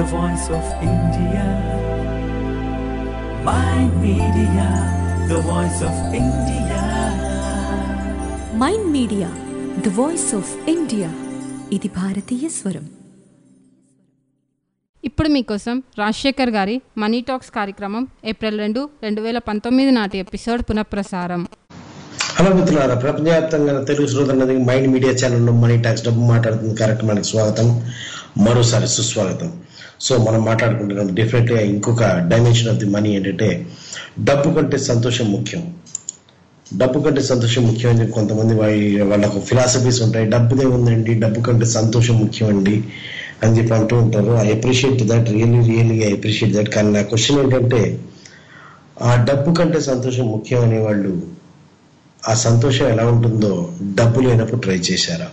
the voice of India. My media, the voice of India. Mind media the voice of India ఇది భారతీయ స్వరం ఇప్పుడు మీకోసం రాజశేఖర్ గారి మనీ టాక్స్ కార్యక్రమం ఏప్రిల్ రెండు రెండు వేల పంతొమ్మిది నాటి ఎపిసోడ్ పునఃప్రసారం హలో మిత్రులారా ప్రపంచవ్యాప్తంగా తెలుగు శ్రోతన్నది మైండ్ మీడియా ఛానల్లో మనీ టాక్స్ డబ్బు మాట్లాడుతున్న కార్యక్రమానికి స్వాగతం మరోసారి సుస్వాగతం సో మనం మాట్లాడుకుంటున్నాం డెఫినెట్గా ఇంకొక డైమెన్షన్ ఆఫ్ ది మనీ ఏంటంటే డబ్బు కంటే సంతోషం ముఖ్యం డబ్బు కంటే సంతోషం ముఖ్యం అని చెప్పి కొంతమంది వాళ్ళ- వాళ్ళకు ఫిలాసఫీస్ ఉంటాయి డబ్బుదే ఉందండి డబ్బు కంటే సంతోషం ముఖ్యం అండి అని చెప్పి అంటూ ఉంటారు I appreciate that really really I appreciate that కానీ నా క్వశ్చన్ ఏంటంటే ఆ డబ్బు కంటే సంతోషం ముఖ్యం అనేవాళ్ళు ఆ సంతోషం ఎలా ఉంటుందో డబ్బు లేనప్పుడు ట్రై చేశారా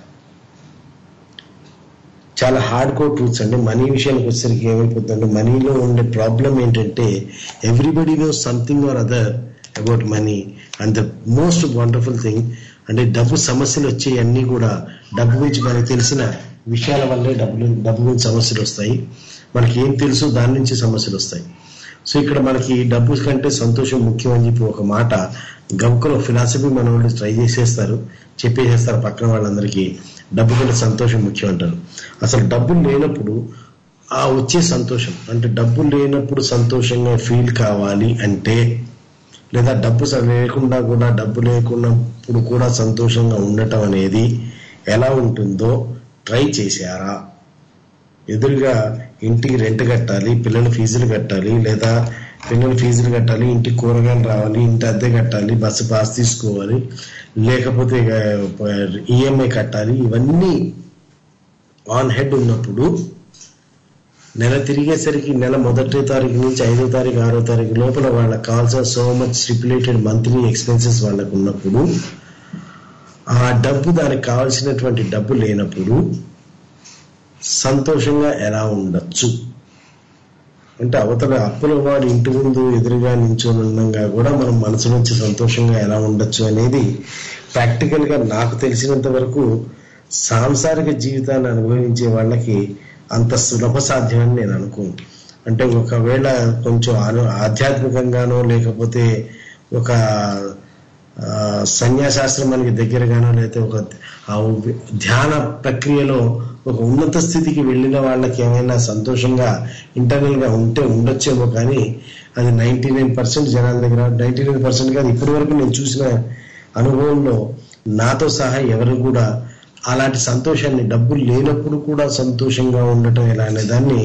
చాలా హార్డ్ కోర్ ట్రూత్స్ అండి మనీ విషయానికి వచ్చేసరికి ఏమైపోతుందంటే మనీలో ఉండే ప్రాబ్లం ఏంటంటే everybody know something or other about money and the most wonderful thing అంటే డబ్బు సమస్యలు వచ్చే అన్ని కూడా డబ్బు గురించి మనకు తెలిసిన విషయాల వల్లే డబ్బులు డబ్బు గురించి సమస్యలు వస్తాయి మనకి ఏం తెలుసు దాని నుంచి సమస్యలు వస్తాయి సో ఇక్కడ మనకి డబ్బు కంటే సంతోషం ముఖ్యం అని చెప్పి ఒక మాట గంకులో ఫిలాసఫీ మన వాళ్ళు ట్రై చేసేస్తారు చెప్పేసేస్తారు పక్కన వాళ్ళందరికీ డబ్బు కంటే సంతోషం ముఖ్యం అంటారు అసలు డబ్బు లేనప్పుడు ఆ వచ్చే సంతోషం అంటే డబ్బు లేనప్పుడు సంతోషంగా ఫీల్ కావాలి అంటే లేదా డబ్బు స- లేకుండా కూడా డబ్బు లేకున్నప్పుడు కూడా సంతోషంగా ఉండటం అనేది ఎలా ఉంటుందో ట్రై చేశారా ఎదురుగా ఇంటికి రెంట్ కట్టాలి పిల్లల ఫీజులు కట్టాలి లేదా పిల్లల ఫీజులు కట్టాలి ఇంటికి కూరగాయలు రావాలి ఇంటి అద్దె కట్టాలి బస్సు పాస్ తీసుకోవాలి లేకపోతే ఈఎంఐ కట్టాలి ఇవన్నీ ఆన్ హెడ్ ఉన్నప్పుడు నెల తిరిగేసరికి నెల మొదటి తారీఖు నుంచి ఐదో తారీఖు ఆరో తారీఖు లోపల వాళ్ళకి కావాల్సిన so much stipulated monthly expenses వాళ్ళకు ఉన్నప్పుడు ఆ డబ్బు దానికి కావాల్సినటువంటి డబ్బు లేనప్పుడు సంతోషంగా ఎలా ఉండొచ్చు అంటే అవతల అప్పుల వాడు ఇంటి ముందు ఎదురుగా నించొని ఉండగా కూడా మనం మనసు నుంచి సంతోషంగా ఎలా ఉండొచ్చు అనేది ప్రాక్టికల్ గా నాకు తెలిసినంత వరకు సాంసారిక జీవితాన్ని అనుభవించే వాళ్ళకి అంత సులభ సాధ్యమని నేను అనుకోను అంటే ఒకవేళ కొంచెం ఆను- ఆధ్యాత్మికంగానో లేకపోతే ఒక ఆ, సన్యాసాశ్రమానికి దగ్గరగానో లేకపోతే ఒక ఆ ధ్యాన ప్రక్రియలో ఒక ఉన్నత స్థితికి వెళ్ళిన వాళ్ళకి ఏమైనా సంతోషంగా ఇంటర్నల్ గా ఉంటే ఉండొచ్చేమో కానీ అది నైన్టీ నైన్ పర్సెంట్ జనాల దగ్గర నైన్టీ నైన్ పర్సెంట్ కాదు ఇప్పటి వరకు నేను చూసిన అనుభవంలో నాతో సహా ఎవరు కూడా అలాంటి సంతోషాన్ని డబ్బులు లేనప్పుడు కూడా సంతోషంగా ఉండటం ఎలా అనే దాన్ని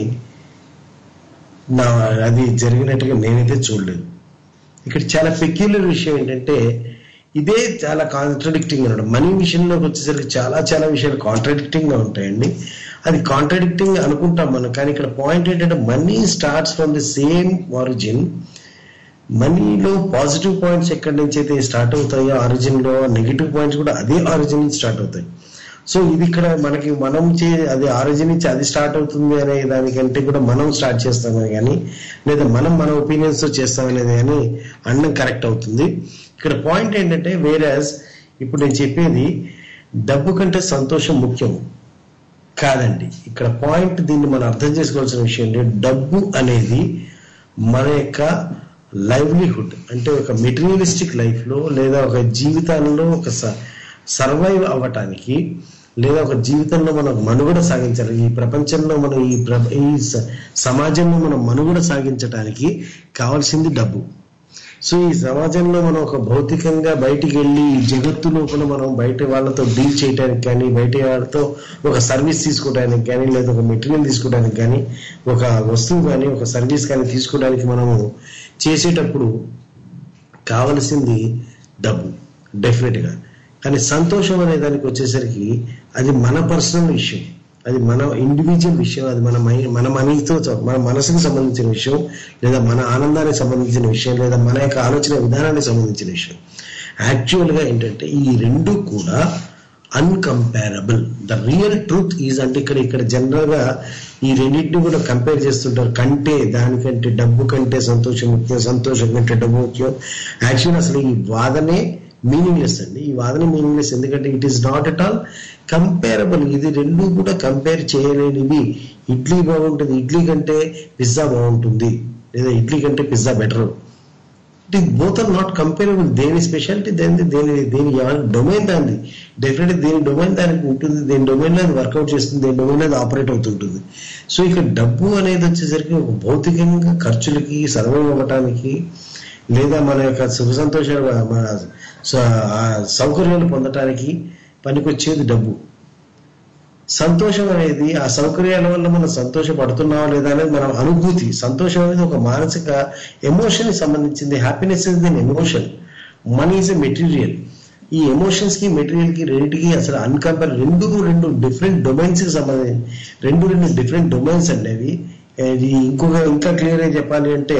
నా అది జరిగినట్టుగా నేనైతే చూడలేదు ఇక్కడ చాలా పెక్యులర్ విషయం ఏంటంటే ఇదే చాలా కాంట్రడిక్టింగ్ అనమాట మనీ విషయంలోకి వచ్చేసరికి చాలా చాలా విషయాలు కాంట్రడిక్టింగ్ గా ఉంటాయండి అది కాంట్రడిక్టింగ్ అనుకుంటాం మనం కానీ ఇక్కడ పాయింట్ ఏంటంటే money starts from the same origin మనీలో పాజిటివ్ పాయింట్స్ ఎక్కడి నుంచి అయితే స్టార్ట్ అవుతాయో ఆరిజిన్ లో నెగిటివ్ పాయింట్స్ కూడా అదే ఆరిజిన్ నుంచి స్టార్ట్ అవుతాయి సో ఇది ఇక్కడ మనకి మనం చే అది ఆరిజిన్ నుంచి అది స్టార్ట్ అవుతుంది అనే దానికంటే కూడా మనం స్టార్ట్ చేస్తామని కానీ లేదా మనం మన ఒపీనియన్స్ తో చేస్తామనేది కానీ అన్నం కరెక్ట్ అవుతుంది ఇక్కడ పాయింట్ ఏంటంటే వేరేస్ ఇప్పుడు నేను చెప్పేది డబ్బు కంటే సంతోషం ముఖ్యం కాదండి ఇక్కడ పాయింట్ దీన్ని మనం అర్థం చేసుకోవాల్సిన విషయం ఏంటంటే డబ్బు అనేది మన యొక్క లైవ్లీహుడ్ అంటే ఒక మెటీరియలిస్టిక్ లైఫ్ లో లేదా ఒక జీవితాలలో ఒక సర్వైవ్ అవ్వటానికి లేదా ఒక జీవితంలో మనం మనుగడ సాగించాలి ఈ ప్రపంచంలో మనం ఈ ప్ర ఈ స- సమాజంలో మనం మనుగడ సాగించడానికి కావాల్సింది డబ్బు సో ఈ సమాజంలో మనం ఒక భౌతికంగా బయటికి వెళ్ళి ఈ జగత్తు లోపల మనం బయట వాళ్ళతో డీల్ చేయడానికి కానీ బయట వాళ్ళతో ఒక సర్వీస్ తీసుకోవడానికి కానీ లేదా ఒక మెటీరియల్ తీసుకోవడానికి కానీ ఒక వస్తువు కానీ ఒక సర్వీస్ కానీ తీసుకోవడానికి మనము చేసేటప్పుడు కావలసింది డబ్బు డెఫినెట్ గా కానీ సంతోషం అనే దానికి వచ్చేసరికి అది మన పర్సనల్ విషయం అది మన ఇండివిజువల్ విషయం అది మన మై మన మనీతో మన మనసుకు సంబంధించిన విషయం లేదా మన ఆనందానికి సంబంధించిన విషయం లేదా మన యొక్క ఆలోచన విధానానికి సంబంధించిన విషయం యాక్చువల్ గా ఏంటంటే ఈ రెండు కూడా uncomparable the real truth is అంటే ఇక్కడ ఇక్కడ జనరల్ గా ఈ రెండింటిని కూడా కంపేర్ చేస్తుంటారు కంటే దానికంటే డబ్బు కంటే సంతోషం ముఖ్యం సంతోషం కంటే డబ్బు ముఖ్యం యాక్చువల్ అసలు ఈ వాదనే మీనింగ్లెస్ అండి ఈ వాదన మీనింగ్లెస్ ఎందుకంటే it is not at all comparable ఇది రెండు కూడా కంపేర్ చేయలేనివి ఇడ్లీ బాగుంటుంది ఇడ్లీ కంటే పిజ్జా బాగుంటుంది లేదా ఇడ్లీ కంటే pizza better it is both are not comparable దేని స్పెషాలిటీ దేని దేని దేని డొమైన్ దాన్ని డెఫినెట్లీ దేని డొమైన్ దానికి ఉంటుంది దేని డొమైన్ లో అది వర్కౌట్ చేస్తుంది దేని డొమైన్ లో అది ఆపరేట్ అవుతుంటుంది సో ఇక్కడ డబ్బు అనేది వచ్చేసరికి ఒక భౌతికంగా ఖర్చులకి సర్వైవ్ అవ్వటానికి లేదా మన యొక్క సుఖ సంతోషాలు మన స- ఆ సౌకర్యాలు పొందటానికి పనికొచ్చేది డబ్బు సంతోషం అనేది ఆ సౌకర్యాల వల్ల మనం సంతోషపడుతున్నావా లేదా అనేది మన అనుభూతి సంతోషం అనేది ఒక మానసిక ఎమోషన్ కి సంబంధించింది happiness is then emotion money is a material ఈ ఎమోషన్స్ కి మెటీరియల్ కి రెండింటికి అసలు అన్కంపేర్ రెండు రెండు డిఫరెంట్ డొమైన్స్ కి సంబంధించి రెండు రెండు డిఫరెంట్ డొమైన్స్ అండి అవి ఇది ఇంకొక ఇంకా క్లియర్ గా చెప్పాలి అంటే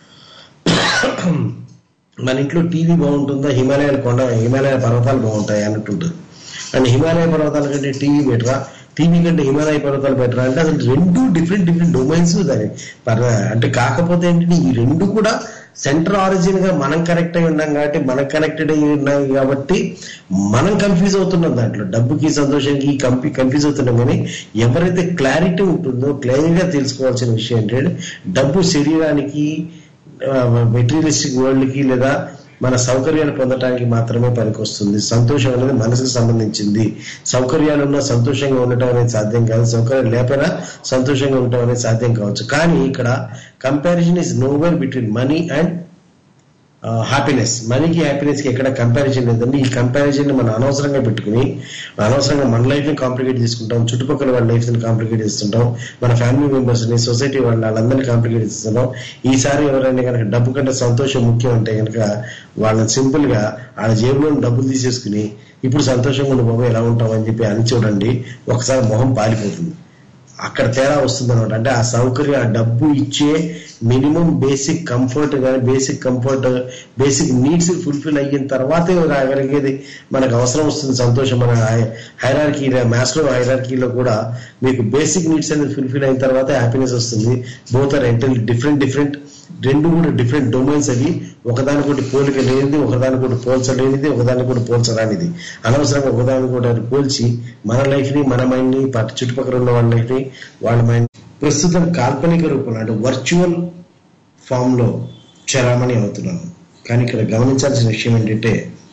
మన ఇంట్లో టీవీ బాగుంటుందా హిమాలయాల కొండ హిమాలయ పర్వతాలు బాగుంటాయి అన్నట్టుంటుంది అండ్ హిమాలయ పర్వతాల కంటే టీవీ బెటరా టీవీ కంటే హిమాలయ పర్వతాలు బెటరా అంటే అసలు రెండు డిఫరెంట్ డిఫరెంట్ డొమైన్స్ దాని పర్- అంటే కాకపోతే ఏంటంటే ఈ రెండు కూడా సెంటర్ ఆరిజిన్ గా మనం కనెక్ట్ అయి ఉన్నాం కాబట్టి మనం కనెక్టెడ్ అయి ఉన్నాం కాబట్టి మనం కన్ఫ్యూజ్ అవుతున్నాం దాంట్లో డబ్బుకి సంతోషానికి కంపి కన్ఫ్యూజ్ అవుతున్నాం కానీ ఎవరైతే క్లారిటీ ఉంటుందో క్లియర్గా తెలుసుకోవాల్సిన విషయం ఏంటంటే డబ్బు శరీరానికి మెటీరియలిస్టిక్ వరల్డ్ కి లేదా మన సౌకర్యాలు పొందడానికి మాత్రమే పనికొస్తుంది సంతోషం అనేది మనసుకు సంబంధించింది సౌకర్యాలు ఉన్నా సంతోషంగా ఉండటం అనేది సాధ్యం కాదు సౌకర్యాలు లేకపోయినా సంతోషంగా ఉండటం అనేది సాధ్యం కావచ్చు కానీ ఇక్కడ comparison is nowhere between money and happiness మనీకి హ్యాపీనెస్ కి ఎక్కడ కంపారిజన్ లేదండి ఈ కంపారిజన్ మనం అనవసరంగా పెట్టుకుని అనవసరంగా మన లైఫ్ ని కాంప్లికేట్ చేసుకుంటాం చుట్టుపక్కల వాళ్ళ లైఫ్ ని కాంప్లికేట్ చేస్తుంటాం మన ఫ్యామిలీ మెంబర్స్ ని సొసైటీ వాళ్ళ వాళ్ళందరినీ కాంప్లికేట్ చేస్తున్నాం ఈసారి ఎవరైనా కనుక డబ్బు కంటే సంతోషం ముఖ్యం అంటే కనుక వాళ్ళని సింపుల్ గా వాళ్ళ జేబులో డబ్బులు తీసేసుకుని ఇప్పుడు సంతోషంగా ఉండి బాబు ఎలా ఉంటాం అని చెప్పి అని చూడండి ఒకసారి మొహం పాలిపోతుంది అక్కడ తేడా వస్తుంది అనమాట అంటే ఆ సౌకర్యం ఆ డబ్బు ఇచ్చే మినిమం బేసిక్ కంఫర్ట్ కానీ basic comfort basic needs fulfil అయిన తర్వాతే రాగలిగేది మనకు అవసరం వస్తుంది సంతోషం మన హైరార్కీ మ్యాథ్స్ లో హైరార్కీలో కూడా మీకు బేసిక్ నీడ్స్ అనేది ఫుల్ఫిల్ అయిన తర్వాత హ్యాపీనెస్ వస్తుంది బోత్ ఆర్ ఎంటల్ డిఫరెంట్ డిఫరెంట్ రెండు కూడా డిఫరెంట్ డొమైన్స్ అవి ఒకదానికొకటి పోలిక లేనిది ఒకదానికొకటి పోల్చలేనిది ఒకదానికొకటి పోల్చరానిది అనవసరంగా ఒకదానికొకటి పోల్చి మన లైఫ్ ని మన మైండ్ ని పక్క చుట్టుపక్కల ఉన్న వాళ్ళ లైఫ్ ని వాళ్ళ మైండ్ ప్రస్తుతం కాల్పనిక రూపంలో అంటే వర్చువల్ ఫామ్ లో చరామణి అవుతున్నాను కానీ ఇక్కడ గమనించాల్సిన విషయం ఏంటంటే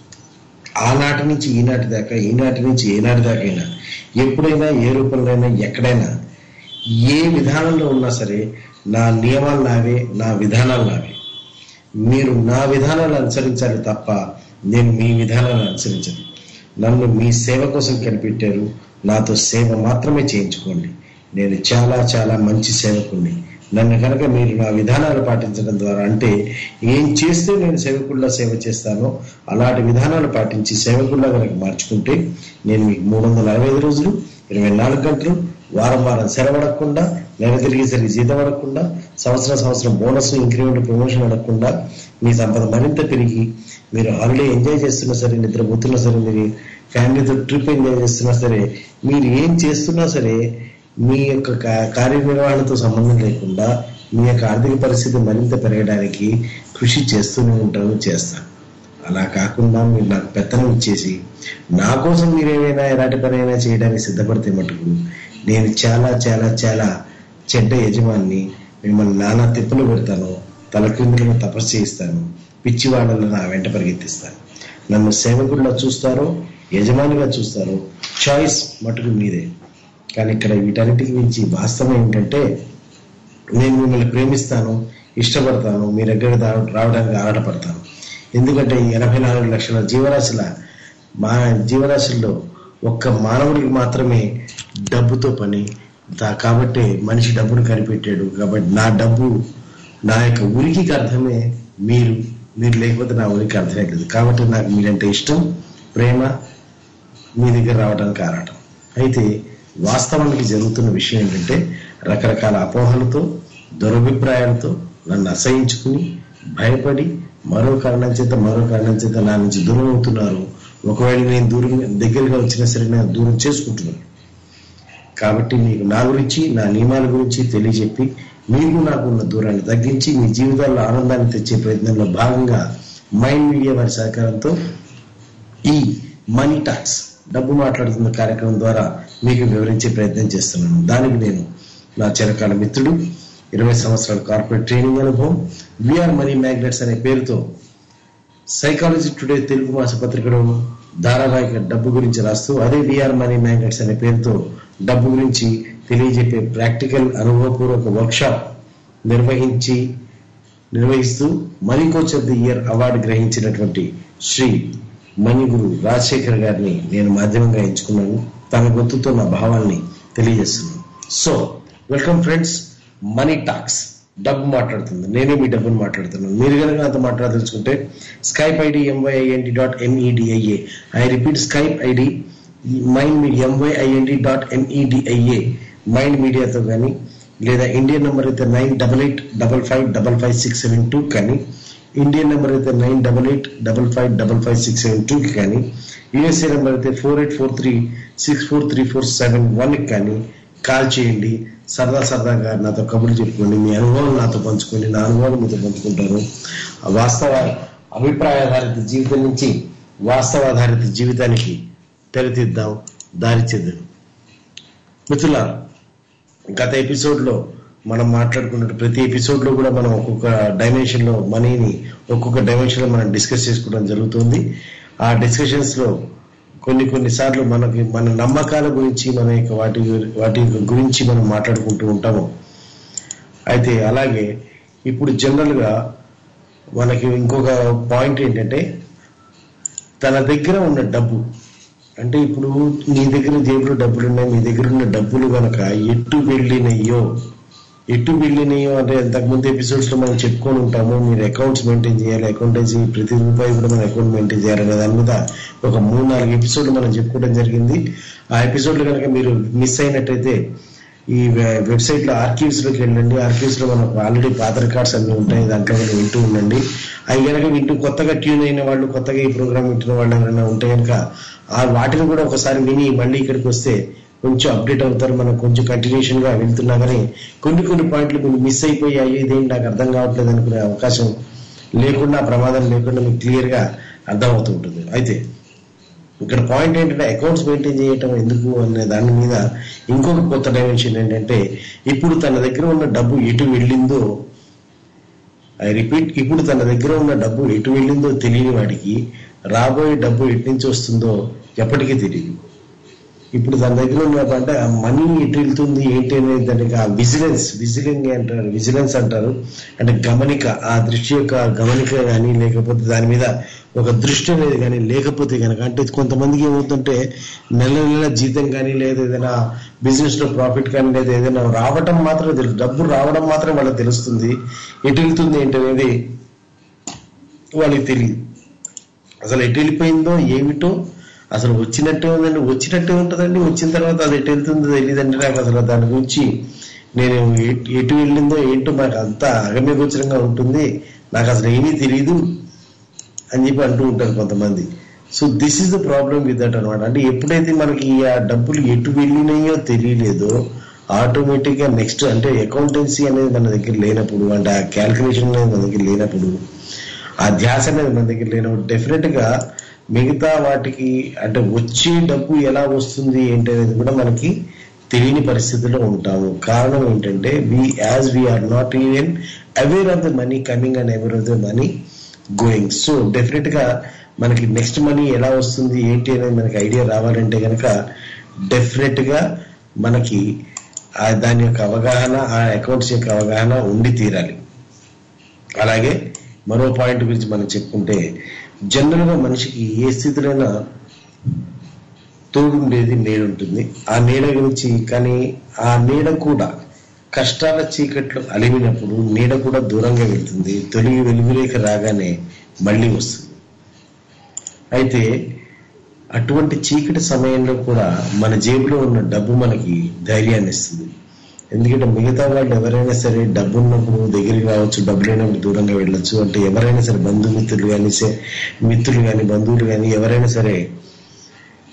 ఆనాటి నుంచి ఈనాటి దాకా ఈనాటి నుంచి ఏనాటి దాకా అయినా ఎప్పుడైనా ఏ రూపంలో అయినా ఎక్కడైనా ఏ విధానంలో ఉన్నా సరే నా నియమాలు నావే నా విధానాలు నావే మీరు నా విధానాలు అనుసరించాలి తప్ప నేను మీ విధానాలు అనుసరించను నన్ను మీ సేవ కోసం కనిపెట్టారు నాతో సేవ మాత్రమే చేయించుకోండి నేను చాలా చాలా మంచి సేవకుణ్ణి నన్ను కనుక మీరు నా విధానాలు పాటించడం ద్వారా అంటే ఏం చేస్తే నేను సేవకుల్లా సేవ చేస్తానో అలాంటి విధానాలు పాటించి సేవకుల్లా కనుక మార్చుకుంటే నేను మీకు మూడు వందల అరవై ఐదు రోజులు ఇరవై నాలుగు గంటలు వారం వారం సెలవు అడగకుండా నెల తిరిగేసరికి జీతం అడగకుండా సంవత్సరం సంవత్సరం బోనస్ ఇంక్రిమెంట్ ప్రమోషన్ అడగకుండా మీ సంపద మరింత పెరిగి మీరు హాలిడే ఎంజాయ్ చేస్తున్నా సరే నిద్రపోతున్నా సరే మీరు ఫ్యామిలీతో ట్రిప్ ఎంజాయ్ చేస్తున్నా సరే మీరు ఏం చేస్తున్నా సరే మీ యొక్క కా- కార్యనిర్వహణతో సంబంధం లేకుండా మీ యొక్క ఆర్థిక పరిస్థితి మరింత పెరగడానికి కృషి చేస్తూనే ఉంటాను చేస్తాను అలా కాకుండా మీరు నాకు పెత్తనం ఇచ్చేసి నా కోసం మీరు ఏమైనా ఎలాంటి పని అయినా చేయడానికి సిద్ధపడితే మటుకు నేను చాలా చాలా చాలా చెడ్డ యజమాన్ని మిమ్మల్ని నానా తిప్పులు పెడతాను తల క్రిందులుగా తపస్సు చేయిస్తాను పిచ్చి వాళ్ళలో నా వెంట పరిగెత్తిస్తాను నన్ను సేవకుల్లో చూస్తారో యజమానిగా చూస్తారో చాయిస్ మటుకు మీదే కానీ ఇక్కడ వీటన్నిటికి మించి వాస్తవం ఏంటంటే నేను మిమ్మల్ని ప్రేమిస్తాను ఇష్టపడతాను మీ దగ్గర దా- రావడానికి ఆరాటపడతాను ఎందుకంటే ఈ ఎనభై నాలుగు లక్షల జీవరాశుల మా జీవరాశుల్లో ఒక్క మానవుడికి మాత్రమే డబ్బుతో పని దా- కాబట్టి మనిషి డబ్బును కనిపెట్టాడు కాబట్టి నా డబ్బు నా యొక్క ఉనికికి అర్థమే మీరు మీరు లేకపోతే నా ఉనికి అర్థమే లేదు కాబట్టి నాకు మీరంటే ఇష్టం ప్రేమ మీ దగ్గర రావడానికి ఆరాటం అయితే వాస్తవానికి జరుగుతున్న విషయం ఏంటంటే రకరకాల అపోహలతో దురభిప్రాయాలతో నన్ను అసహించుకుని భయపడి మరో కారణం చేత మరో కారణం చేత నా నుంచి దూరం అవుతున్నారు ఒకవేళ నేను దూరం దగ్గరగా వచ్చినా సరే నేను దూరం చేసుకుంటున్నాను కాబట్టి మీకు నా గురించి నా నియమాల గురించి తెలియజెప్పి మీకు నాకు ఉన్న దూరాన్ని తగ్గించి మీ జీవితాల్లో ఆనందాన్ని తెచ్చే ప్రయత్నంలో భాగంగా మైండ్ మీడియా వారి సహకారంతో ఈ మనీ టాక్స్ డబ్బు మాట్లాడుతున్న కార్యక్రమం ద్వారా మీకు వివరించే ప్రయత్నం చేస్తున్నాను దానికి నేను నా చిరకాల మిత్రుడు ఇరవై సంవత్సరాల కార్పొరేట్ ట్రైనింగ్ అనుభవం విఆర్ మనీ మ్యాగ్నెట్స్ అనే పేరుతో సైకాలజీ టుడే తెలుగు మాసపత్రికలో ధారావాహిక డబ్బు గురించి రాస్తూ అదే విఆర్ మనీ మ్యాగ్నెట్స్ అనే పేరుతో డబ్బు గురించి తెలియజెప్పే ప్రాక్టికల్ అనుభవపూర్వక వర్క్షాప్ నిర్వహించి నిర్వహిస్తూ money coach of the year award గ్రహించినటువంటి శ్రీ మణిగురు రాజశేఖర్ గారిని నేను మాధ్యమంగా ఎంచుకున్నాను తన గొంతుతో నా భావాల్ని తెలియజేస్తున్నాను so welcome friends money talks డబ్బు మాట్లాడుతుంది నేనే మీ డబ్బును మాట్లాడుతున్నాను మీరు కనుక నాతో మాట్లాడదలుచుకుంటే Skype ID M Y I N D dot M E D I A I repeat Skype ID mind media M Y I N D dot M E D I A mind మీడియాతో కానీ లేదా ఇండియన్ నెంబర్ అయితే nine double eight double five double five six seven two కానీ ఇండియన్ నెంబర్ అయితే nine double eight double five double five six seven టూకి కానీ USA number అయితే four eight four three six four three four seven వన్కి కానీ call చేయండి సరదా సరదాగా నాతో కబుర్లు చెప్పుకోండి మీ అనుభవం నాతో పంచుకోండి నా అనుభవాలు మీతో పంచుకుంటాను ఆ వాస్తవ అభిప్రాయాధారిత జీవితం నుంచి వాస్తవాధారిత జీవితానికి తెరతీద్దాం దారి చేద్దాం మిత్రులారా గత ఎపిసోడ్ లో మనం మాట్లాడుకున్నట్టు ప్రతి ఎపిసోడ్ లో కూడా మనం ఒక్కొక్క డైమెన్షన్ లో మనీని ఒక్కొక్క డైమెన్షన్ లో మనం డిస్కస్ చేసుకోవడం జరుగుతుంది ఆ డిస్కషన్స్ లో కొన్ని కొన్ని సార్లు మనకి మన నమ్మకాల గురించి మన యొక్క వాటి గురి- వాటి గురించి మనం మాట్లాడుకుంటూ ఉంటాము అయితే అలాగే ఇప్పుడు జనరల్ గా మనకి ఇంకొక పాయింట్ ఏంటంటే తన దగ్గర ఉన్న డబ్బు అంటే ఇప్పుడు నీ దగ్గర జేబులో డబ్బులు ఉన్నాయి మీ దగ్గర ఉన్న డబ్బులు కనుక ఎటు వెళ్ళినయ్యో ఎటు వెళ్ళినయ్యో అంటే ఇంతకు ముందు ఎపిసోడ్స్ లో మనం చెప్పుకొని ఉంటాము మీరు అకౌంట్స్ మెయింటైన్ చేయాలి అకౌంటెన్సీ ప్రతి రూపాయి కూడా మన అకౌంట్ మెయింటైన్ చేయాలనే దాని మీద ఒక మూడు నాలుగు ఎపిసోడ్లు మనం చెప్పుకోవడం జరిగింది ఆ ఎపిసోడ్లు కనుక మీరు మిస్ అయినట్టయితే ఈ వె- వెబ్సైట్ లో ఆర్కీవ్స్ లోకి వెళ్ళండి ఆర్కీవ్స్ లో మనకు ఆల్రెడీ పాత రికార్డ్స్ అన్ని ఉంటాయి దాంట్లో మీరు వింటూ ఉండండి అవి కనుక వింటూ కొత్తగా ట్యూన్ అయిన వాళ్ళు కొత్తగా ఈ ప్రోగ్రామ్ వింటున్న వాళ్ళు ఎవరైనా ఉంటే కనుక ఆ వాటిని కూడా ఒకసారి విని మళ్ళీ ఇక్కడికి వస్తే కొంచెం అప్డేట్ అవుతారు మనం కొంచెం కంటిన్యూషన్ గా వెళ్తున్నా కానీ కొన్ని కొన్ని పాయింట్లు మీకు మిస్ అయిపోయాయి ఇదేంటి నాకు అర్థం కావట్లేదు అనుకునే అవకాశం లేకుండా ప్రమాదం లేకుండా మీకు క్లియర్ గా అర్థం అవుతూ ఉంటుంది అయితే ఇక్కడ పాయింట్ ఏంటంటే అకౌంట్స్ మెయింటైన్ చేయటం ఎందుకు అనే దాని మీద ఇంకొక కొత్త డైమెన్షన్ ఏంటంటే ఇప్పుడు తన దగ్గర ఉన్న డబ్బు ఎటు వెళ్ళిందో ఐ రిపీట్ ఇప్పుడు తన దగ్గర ఉన్న డబ్బు ఎటు వెళ్ళిందో తెలియని వాడికి రాబోయే డబ్బు ఎటు నుంచి వస్తుందో ఎప్పటికీ తెలియదు ఇప్పుడు తన దగ్గర ఉన్న అంటే ఆ మనీ ఎటు వెళ్తుంది ఏంటి అనేది దానికి ఆ విజిలెన్స్ విజిలింగ్ అంటారు విజిలెన్స్ అంటారు అంటే గమనిక ఆ దృష్టి యొక్క గమనిక కానీ లేకపోతే దాని మీద ఒక దృష్టి అనేది కానీ లేకపోతే కనుక అంటే కొంతమందికి ఏమవుతుంటే నెల నెల జీతం కానీ లేదా ఏదైనా బిజినెస్ లో ప్రాఫిట్ కానీ లేదా ఏదైనా రావటం మాత్రం తెలుసు డబ్బు రావడం మాత్రం వాళ్ళకి తెలుస్తుంది ఎటు వెళ్తుంది ఏంటి అనేది వాళ్ళకి తెలియదు అసలు ఎటు వెళ్ళిపోయిందో ఏమిటో అసలు వచ్చినట్టే ఉందండి వచ్చినట్టే ఉంటుందండి వచ్చిన తర్వాత అది ఎటు వెళ్తుందో తెలియదండి నాకు అసలు దాని గురించి నేను ఎటు- ఎటు వెళ్ళిందో ఏంటో నాకు అంతా అగమ్యగోచరంగా ఉంటుంది నాకు అసలు ఏమీ తెలియదు అని చెప్పి అంటూ ఉంటారు కొంతమంది so this is the problem with that అనమాట అంటే ఎప్పుడైతే మనకి ఆ డబ్బులు ఎటు వెళ్ళినాయో తెలియలేదో ఆటోమేటిక్ గా నెక్స్ట్ అంటే అకౌంటెన్సీ అనేది మన దగ్గర లేనప్పుడు అంటే ఆ క్యాల్కులేషన్ అనేది మన దగ్గర లేనప్పుడు ఆ ధ్యాస అనేది మన దగ్గర లేనప్పుడు డెఫినెట్ గా మిగతా వాటికి అంటే వచ్చే డబ్బు ఎలా వస్తుంది ఏంటి అనేది కూడా మనకి తెలియని పరిస్థితిలో ఉంటాము కారణం ఏంటంటే we as we are not even aware of the money coming and aware of the money going so definite గా మనకి నెక్స్ట్ మనీ ఎలా వస్తుంది ఏంటి అనేది మనకి ఐడియా రావాలంటే కనుక డెఫినెట్ గా మనకి ఆ దాని యొక్క అవగాహన ఆ అకౌంట్స్ యొక్క అవగాహన ఉండి తీరాలి అలాగే మరో పాయింట్ గురించి మనం చెప్పుకుంటే జనరల్ గా మనిషికి ఏ స్థితిలోనైనా తోడుండేది నీడ ఉంటుంది ఆ నీడ గురించి కానీ ఆ నీడ కూడా కష్టాల చీకట్లు అలిమినప్పుడు నీడ కూడా దూరంగా వెళ్తుంది తొలిగి వెలుగులేక రాగానే మళ్ళీ వస్తుంది అయితే అటువంటి చీకటి సమయంలో కూడా మన జేబులో ఉన్న డబ్బు మనకి ధైర్యాన్ని ఇస్తుంది ఎందుకంటే మిగతా వాళ్ళు ఎవరైనా సరే డబ్బు ఉన్నప్పుడు దగ్గరికి రావచ్చు డబ్బు లేనప్పుడు దూరంగా వెళ్ళొచ్చు అంటే ఎవరైనా సరే బంధుమిత్రులు కానీ మిత్రులు కానీ బంధువులు కానీ ఎవరైనా సరే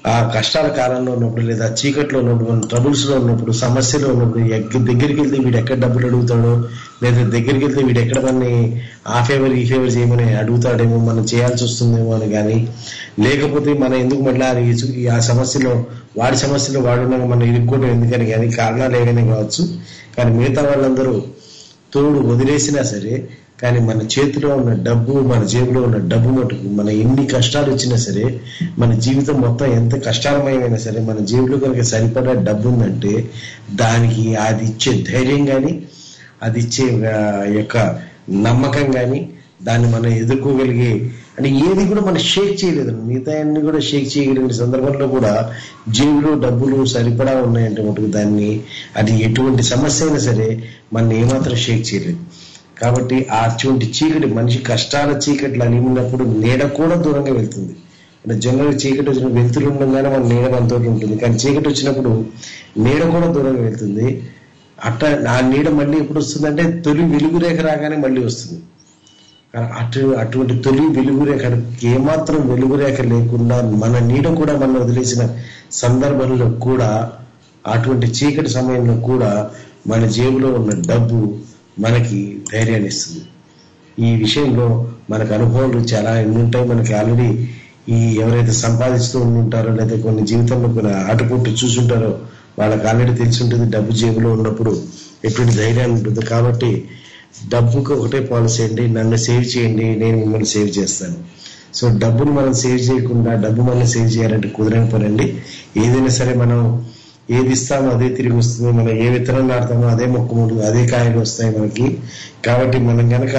ఆ కష్టాల కాలంలో ఉన్నప్పుడు లేదా చీకట్లో ఉన్నప్పుడు మనం ట్రబుల్స్ లో ఉన్నప్పుడు సమస్యలో ఉన్నప్పుడు ఎగ్గ- దగ్గరికి వెళ్తే వీడు ఎక్కడ డబ్బులు అడుగుతాడో లేదా దగ్గరికి వెళ్తే వీడు ఎక్కడ మనని ఆ ఫేవర్ ఈ ఫేవర్ చేయమని అడుగుతాడేమో మనం చేయాల్సి వస్తుందేమో అని కానీ లేకపోతే మనం ఎందుకు మళ్ళీ ఆ ఈ- ఈ ఆ సమస్యలో వాడి సమస్యలో వాడున్నాక మనం ఇరుక్కోవడం ఎందుకని కానీ కారణాలు ఏమైనా కావచ్చు కానీ మిగతా వాళ్ళందరూ తోడు వదిలేసినా సరే కానీ మన చేతిలో ఉన్న డబ్బు మన జేబులో ఉన్న డబ్బు మటుకు మన ఎన్ని కష్టాలు వచ్చినా సరే మన జీవితం మొత్తం ఎంత కష్టాలమయమైనా సరే మన జేబులో కనుక సరిపడా డబ్బు ఉందంటే దానికి అది ఇచ్చే ధైర్యం కానీ అది ఇచ్చే ఆ, యొక్క నమ్మకం కానీ దాన్ని మనం ఎదుర్కోగలిగే అంటే ఏది కూడా మనం షేక్ చేయలేదు మిగతా అన్ని కూడా షేక్ చేయగలిగిన సందర్భంలో కూడా జేబులో డబ్బులు సరిపడా ఉన్నాయంటే మటుకు దాన్ని అది ఎటువంటి సమస్య అయినా సరే మన ఏమాత్రం షేక్ చేయలేదు కాబట్టి ఆ అటువంటి చీకటి మనిషి కష్టాల చీకట్లు అని ఉన్నప్పుడు నీడ కూడా దూరంగా వెళ్తుంది అంటే జనరల్ చీకటి వచ్చిన వెళ్తురు ఉండగానే మన నీడ మనతో ఉంటుంది కానీ చీకటి వచ్చినప్పుడు నీడ కూడా దూరంగా వెళ్తుంది అట్లా ఆ నీడ మళ్ళీ ఎప్పుడు వస్తుందంటే తొలి వెలుగు రేఖ రాగానే మళ్ళీ వస్తుంది కానీ అటు అటువంటి తొలి వెలుగు రేఖ ఏమాత్రం వెలుగు రేఖ లేకుండా మన నీడ కూడా మనం వదిలేసిన సందర్భంలో కూడా అటువంటి చీకటి సమయంలో కూడా మన జేబులో ఉన్న డబ్బు మనకి ధైర్యాన్ని ఇస్తుంది ఈ విషయంలో మనకు అనుభవాలు చాలా ఎన్ని ఉంటాయి మనకి ఆల్రెడీ ఈ ఎవరైతే సంపాదిస్తూ ఉంటారో లేదా కొన్ని జీవితంలో కొన్ని ఆటపుట్టు చూసుంటారో వాళ్ళకి ఆల్రెడీ తెలిసి ఉంటుంది డబ్బు జేబులో ఉన్నప్పుడు ఎటువంటి ధైర్యాన్ని ఉంటుంది కాబట్టి డబ్బుకి ఒకటే పాలసీ అండి నన్ను సేవ్ చేయండి నేను మిమ్మల్ని సేవ్ చేస్తాను సో డబ్బును మనం సేవ్ చేయకుండా డబ్బు మనం సేవ్ చేయాలంటే కుదరని పని అండి ఏదైనా సరే మనం ఏది ఇస్తామో అదే తిరిగి వస్తుంది మనం ఏ విత్తనం నాటుతామో అదే మొక్క ముందు అదే కాయలు వస్తాయి మనకి కాబట్టి మనం గనక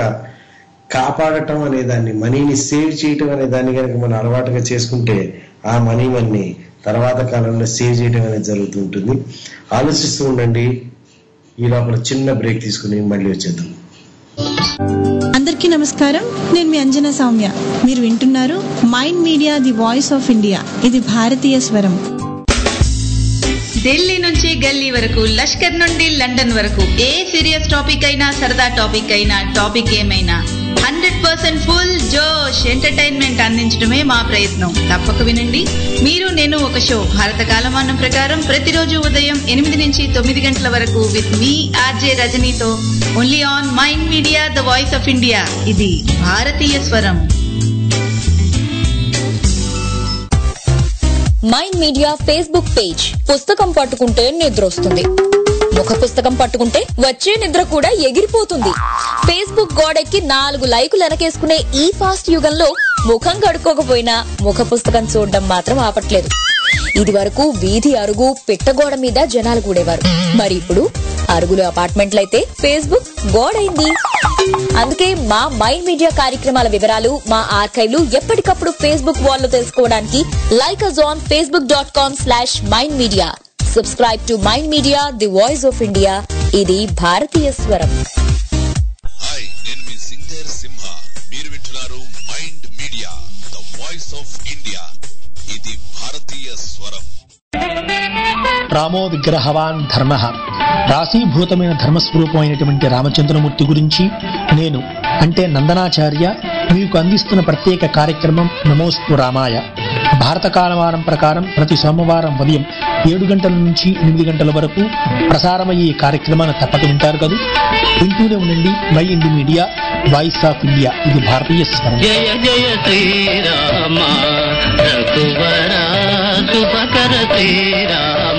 కాపాడటం అనే దాన్ని మనీని సేవ్ చేయటం అనే దాన్ని కనుక మనం అలవాటుగా చేసుకుంటే ఆ మనీ మన్ని తర్వాత కాలంలో సేవ్ చేయడం అనేది జరుగుతుంటుంది ఆలోచిస్తూ ఉండండి ఈ లోపల చిన్న బ్రేక్ తీసుకుని మళ్ళీ వచ్చేద్దాం అందరికీ నమస్కారం నేను మీ అంజనా సౌమ్య మీరు వింటున్నారు mind media the voice of India ఇది భారతీయ స్వరం ఢిల్లీ నుంచి గల్లీ వరకు లష్కర్ నుండి లండన్ వరకు ఏ సీరియస్ టాపిక్ అయినా సరదా టాపిక్ అయినా టాపిక్ ఏమైనా హండ్రెడ్ పర్సెంట్ ఫుల్ జోష్ ఎంటర్టైన్మెంట్ అందించడమే మా ప్రయత్నం తప్పక వినండి మీరు నేను ఒక షో భారత కాలమానం ప్రకారం ప్రతిరోజు ఉదయం ఎనిమిది నుంచి తొమ్మిది గంటల వరకు విత్ మీ ఆర్జే రజనీతో only on mind media the voice of India ఇది భారతీయ స్వరం మైండ్ మీడియా ఫేస్బుక్ పేజ్ పుస్తకం పట్టుకుంటే నిద్ర వస్తుంది ముఖ పుస్తకం పట్టుకుంటే వచ్చే నిద్ర కూడా ఎగిరిపోతుంది ఫేస్బుక్ గోడెక్కి నాలుగు లైకులు వెనకేసుకునే ఈ ఫాస్ట్ యుగంలో ముఖం కడుక్కోకపోయినా ముఖ పుస్తకం చూడడం మాత్రం ఆపట్లేదు ఇది వరకు వీధి అరుగు పిట్టగోడ మీద జనాలు కూడేవారు మరి ఇప్పుడు అరుగులు అపార్ట్మెంట్లయితే ఫేస్బుక్ గోడైంది అందుకే మా మైండ్ మీడియా కార్యక్రమాల వివరాలు మా ఆర్కైవ్లు ఎప్పటికప్పుడు ఫేస్బుక్ వాల్ లో తెలుసుకోవడానికి like us on Facebook dot com slash mind media subscribe to mind media the voice of India ఇది భారతీయ స్వరం హాయ్ నేను మీ సింగర్ సింహ మీరు వింటున్నారు mind media the voice of India ఇది భారతీయ స్వరం రామో విగ్రహవాన్ ధర్మ రాశీభూతమైన ధర్మస్వరూపమైనటువంటి రామచంద్రమూర్తి గురించి నేను అంటే నందనాచార్య మీకు అందిస్తున్న ప్రత్యేక కార్యక్రమం నమోస్తు రామాయ భారత కాలమానం ప్రకారం ప్రతి సోమవారం ఉదయం ఏడు గంటల నుంచి ఎనిమిది గంటల వరకు ప్రసారమయ్యే ఈ కార్యక్రమాన్ని తప్పక వింటారు కదా వింటూనే ఉండండి mind media voice of India ఇది భారతీయ స్వరం జయ జయ శ్రీరామ రఘువర శుభకర Srirama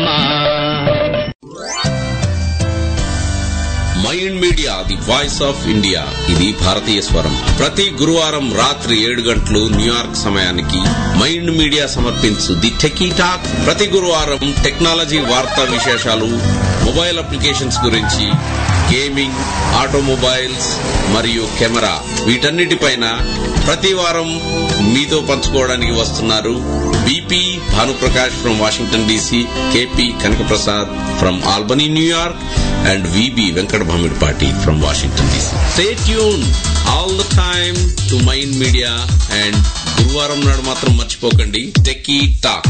mind media the voice of India ఇది భారతీయ స్వరం ప్రతి గురువారం రాత్రి ఏడు గంటలు న్యూయార్క్ సమయానికి మైండ్ మీడియా సమర్పించు ది టెకీ టాక్ ప్రతి గురువారం టెక్నాలజీ వార్తా విశేషాలు మొబైల్ అప్లికేషన్స్ గురించి గేమింగ్ ఆటోమొబైల్స్ మరియు కెమెరా వీటన్నిటిపైన ప్రతి వారం మీతో పంచుకోవడానికి వస్తున్నారు BP Bhanuprakash from Washington DC KP Kanakaprasad from Albany New York and VB Venkata Bhamidipati from Washington DC stay tune all the time to mind media and గురువారం నాడు మాత్రం మర్చిపోకండి techie talk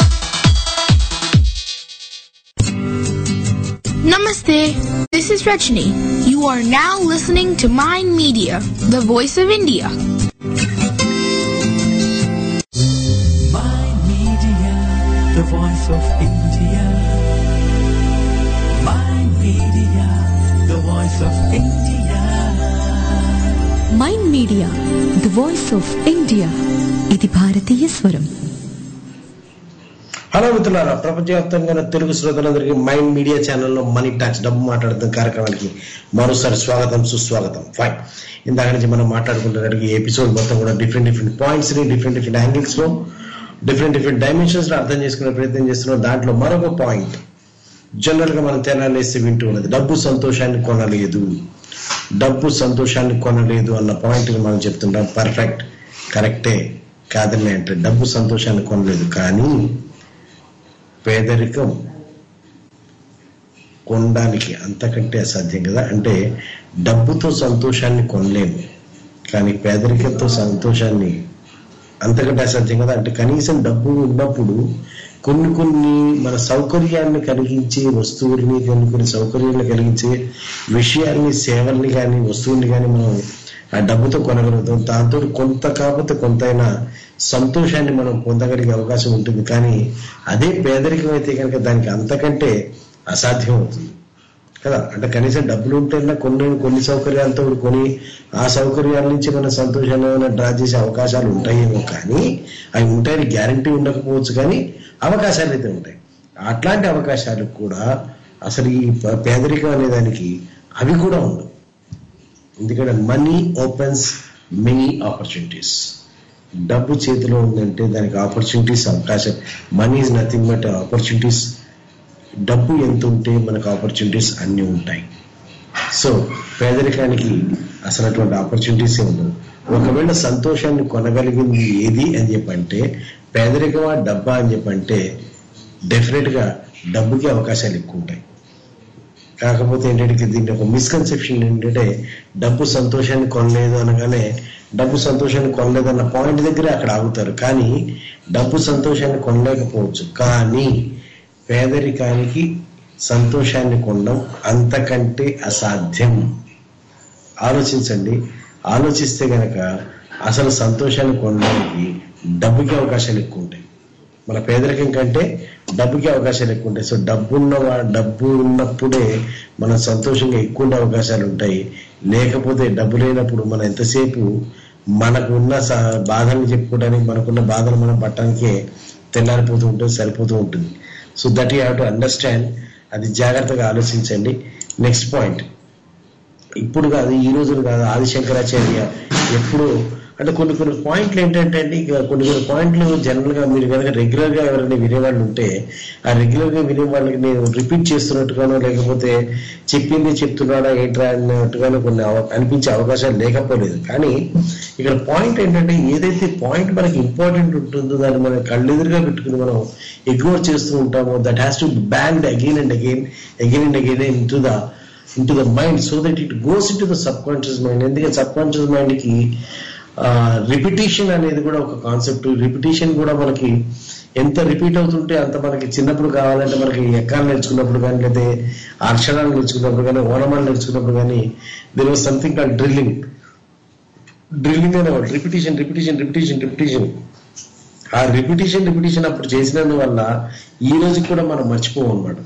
Namaste. This is Rajni. You are now listening to Mind Media, the voice of India. Mind Media, mind media the voice of India ఇది భారతీయ స్వరం hello మిత్రులారా ప్రపంచవ్యాప్తంగా ఉన్న తెలుగు శ్రోతలందరికీ మైండ్ మీడియా ఛానల్లో మనీ టాక్స్ డబ్బు మాట్లాడుతున్న కార్యక్రమానికి మరోసారి స్వాగతం సుస్వాగతం ఫైన్ ఇందాక నుంచి మనం మాట్లాడుకుంటున్నట్టు ఈ ఎపిసోడ్ మొత్తం కూడా డిఫరెంట్ డిఫరెంట్ పాయింట్స్ ని డిఫరెంట్ డిఫరెంట్ యాంగిల్స్ లో డిఫరెంట్ డిఫరెంట్ డైమెన్షన్స్ లో అర్థం చేసుకునే ప్రయత్నం చేస్తున్నాం దాంట్లో మరొక పాయింట్ జనరల్ గా మనం తెనాలేసి వింటూ ఉన్నది డబ్బు సంతోషాన్ని కొనలేదు డబ్బు సంతోషాన్ని కొనలేదు అన్న పాయింట్ మనం చెప్తుంటాం పర్ఫెక్ట్ కరెక్టే కాదని అంటే డబ్బు సంతోషాన్ని కొనలేదు కానీ పేదరికం కొనడానికి అంతకంటే అసాధ్యం కదా అంటే డబ్బుతో సంతోషాన్ని కొనలేము కానీ పేదరికంతో సంతోషాన్ని అంతకంటే అసాధ్యం కదా అంటే కనీసం డబ్బు ఉన్నప్పుడు కొన్ని కొన్ని మన సౌకర్యాన్ని కలిగించే వస్తువుల్ని కొన్ని కొన్ని సౌకర్యాన్ని కలిగించే విషయాల్ని సేవల్ని కానీ వస్తువుల్ని కానీ మనం ఆ డబ్బుతో కొనగలుగుతాం దాంతో కొంత కాకపోతే కొంతైనా సంతోషాన్ని మనం పొందగలిగే అవకాశం ఉంటుంది కానీ అదే పేదరికం అయితే కనుక దానికి అంతకంటే అసాధ్యం అవుతుంది కదా అంటే కనీసం డబ్బులు ఉంటేనా కొన్ని కొన్ని సౌకర్యాలతో కొని ఆ సౌకర్యాల నుంచి మన సంతోషాన్ని ఏమైనా డ్రా చేసే అవకాశాలు ఉంటాయేమో కానీ అవి ఉంటాయని గ్యారంటీ ఉండకపోవచ్చు కానీ అవకాశాలు అయితే ఉంటాయి అట్లాంటి అవకాశాలు కూడా అసలు ఈ ప- పేదరికం అనే దానికి అవి కూడా ఉండవు ఎందుకంటే మనీ ఓపెన్స్ మెనీ ఆపర్చునిటీస్ డబ్బు చేతిలో ఉందంటే దానికి ఆపర్చునిటీస్ అవకాశం money is nothing but opportunities డబ్బు ఎంత ఉంటే మనకు ఆపర్చునిటీస్ అన్నీ ఉంటాయి సో పేదరికానికి అసలు అటువంటి ఆపర్చునిటీస్ ఉండవు ఒకవేళ సంతోషాన్ని కొనగలిగింది ఏది అని చెప్పంటే పేదరికమా డబ్బా అని చెప్పంటే డెఫినెట్ గా డబ్బుకి అవకాశాలు ఎక్కువ ఉంటాయి కాకపోతే ఏంటంటే దీని ఒక మిస్కన్సెప్షన్ ఏంటంటే డబ్బు సంతోషాన్ని కొనలేదు అనగానే డబ్బు సంతోషాన్ని కొనలేదు అన్న పాయింట్ దగ్గరే అక్కడ ఆగుతారు కానీ డబ్బు సంతోషాన్ని కొనలేకపోవచ్చు కానీ పేదరికానికి సంతోషాన్ని కొనడం అంతకంటే అసాధ్యం ఆలోచించండి ఆలోచిస్తే గనక అసలు సంతోషాన్ని కొనడానికి డబ్బుకి అవకాశాలు ఎక్కువ ఉంటాయి మన పేదరికం కంటే డబ్బుకి అవకాశాలు ఎక్కువ ఉంటాయి సో డబ్బు ఉన్న వా- డబ్బు ఉన్నప్పుడే మనం సంతోషంగా ఎక్కువ ఉండే అవకాశాలు ఉంటాయి లేకపోతే డబ్బు లేనప్పుడు మనం ఎంతసేపు మనకు ఉన్న స- బాధల్ని చెప్పుకోవడానికి మనకున్న బాధలు మనం పట్టడానికే తెల్లారిపోతూ ఉంటుంది సరిపోతూ ఉంటుంది so that you have to understand అది జాగ్రత్తగా ఆలోచించండి నెక్స్ట్ పాయింట్ ఇప్పుడు కాదు ఈ రోజులు కాదు ఆదిశంకరాచార్య ఎప్పుడు అంటే కొన్ని కొన్ని పాయింట్లు ఏంటంటే అండి ఇక కొన్ని కొన్ని పాయింట్లు జనరల్ గా మీరు కనుక రెగ్యులర్ గా ఎవరైనా వినేవాళ్ళు ఉంటే ఆ రెగ్యులర్ గా వినే వాళ్ళకి నేను రిపీట్ చేస్తున్నట్టుగానో లేకపోతే చెప్పింది చెప్తున్నాడా ఏంట్రా అన్నట్టుగానో కొన్ని అవ- అనిపించే అవకాశాలు లేకపోలేదు కానీ ఇక్కడ పాయింట్ ఏంటంటే ఏదైతే పాయింట్ మనకి ఇంపార్టెంట్ ఉంటుందో దాన్ని మనం కళ్ళెదురుగా పెట్టుకుని మనం ఇగ్నోర్ చేస్తూ ఉంటామో that has to band again and again again and again into the into the mind so that it goes into the subconscious mind ఎందుకంటే సబ్ కాన్షియస్ మైండ్ కి repetition అనేది కూడా ఒక concept repetition కూడా మనకి ఎంత repeat అవుతుంటే అంత మనకి చిన్నప్పుడు కావాలంటే మనకి ఎక్కాలు నేర్చుకున్నప్పుడు కానీ లేదా అక్షరాలు నేర్చుకున్నప్పుడు కానీ ఓనమాలు నేర్చుకున్నప్పుడు కానీ there was something call drilling drilling అనేవాడు రిపిటేషన్ రిపిటేషన్ రిపిటేషన్ రిపిటేషన్ ఆ రిపిటేషన్ రిపిటేషన్ అప్పుడు చేసినందువల్ల ఈ రోజుకి కూడా మనం మర్చిపోం అనమాట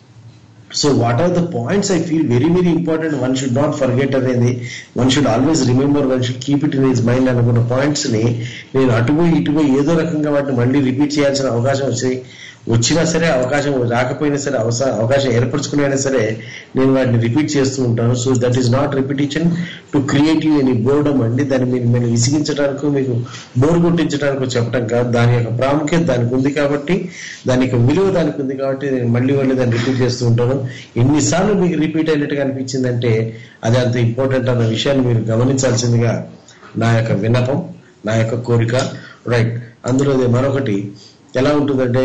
so what are the points I feel very very important one should not forget అనేది one should always remember one should keep it in his mind అనుకున్న పాయింట్స్ ని నేను అటుపోయి ఇటుపోయి ఏదో రకంగా వాటిని మళ్ళీ రిపీట్ చేయాల్సిన అవకాశం వచ్చి వచ్చినా సరే అవకాశం రాకపోయినా సరే అవస- అవకాశం ఏర్పరచుకునైనా సరే నేను వాటిని రిపీట్ చేస్తూ ఉంటాను so that is not repetition to create you any boredom అండి దాన్ని మీరు మీరు విసిగించడానికి మీకు బోర్ కొట్టించడానికి చెప్పడం కాదు దాని యొక్క ప్రాముఖ్యత దానికి ఉంది కాబట్టి దాని యొక్క విలువ దానికి ఉంది కాబట్టి నేను మళ్ళీ మళ్ళీ దాన్ని రిపీట్ చేస్తూ ఉంటాను ఎన్నిసార్లు మీకు రిపీట్ అయినట్టుగా అనిపించిందంటే అది అంత ఇంపార్టెంట్ అన్న విషయాన్ని మీరు గమనించాల్సిందిగా నా యొక్క విన్నపం నా యొక్క కోరిక రైట్ అందులో ఇది మరొకటి ఎలా ఉంటుందంటే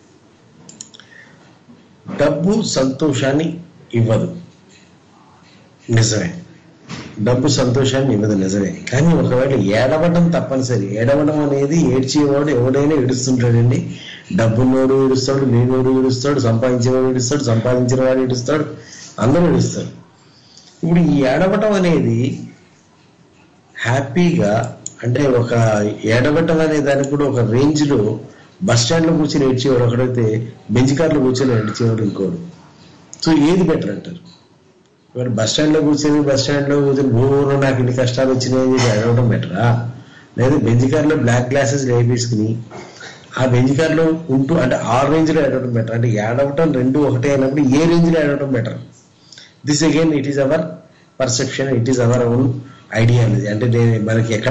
డబ్బు సంతోషాన్ని ఇవ్వదు నిజమే డబ్బు సంతోషాన్ని ఇవ్వదు నిజమే కానీ ఒకవేళ ఏడవడం తప్పనిసరి ఏడవడం అనేది ఏడ్చేవాడు ఎవడైనా ఏడుస్తుంటాడండి డబ్బున్నోడు ఏడుస్తాడు లేనివాడు ఏడుస్తాడు సంపాదించేవాడు ఏడుస్తాడు సంపాదించిన వాడు ఏడుస్తాడు అందరూ ఏడుస్తారు ఇప్పుడు ఈ ఏడవటం అనేది హ్యాపీగా అంటే ఒక ఏడవటం అనే దానికి కూడా ఒక రేంజ్ లో బస్ స్టాండ్ లో కూర్చొని ఏడ్చేవాడు ఒకడైతే బెంచ్ కార్లో కూర్చొని ఏడ్చేవాడు ఇంకోడు సో ఏది బెటర్ అంటారు మరి బస్ స్టాండ్లో కూర్చొని బస్ స్టాండ్లో కూర్చొని భూమిలో నాకు ఇన్ని కష్టాలు వచ్చినాయి అని చెప్పి అడగడం బెటరా లేదా బెంచ్ కార్లో బ్లాక్ గ్లాసెస్ వేపించుకుని ఆ బెంచ్ కార్లో ఉంటూ అంటే ఆ రేంజ్లో ఏడవడం బెటర్ అంటే ఏడవటం రెండు ఒకటే అయినప్పుడు ఏ రేంజ్లో ఏడవడం better this again it is our perception it is our own idea అనేది అంటే నేను మనకి ఎక్కడ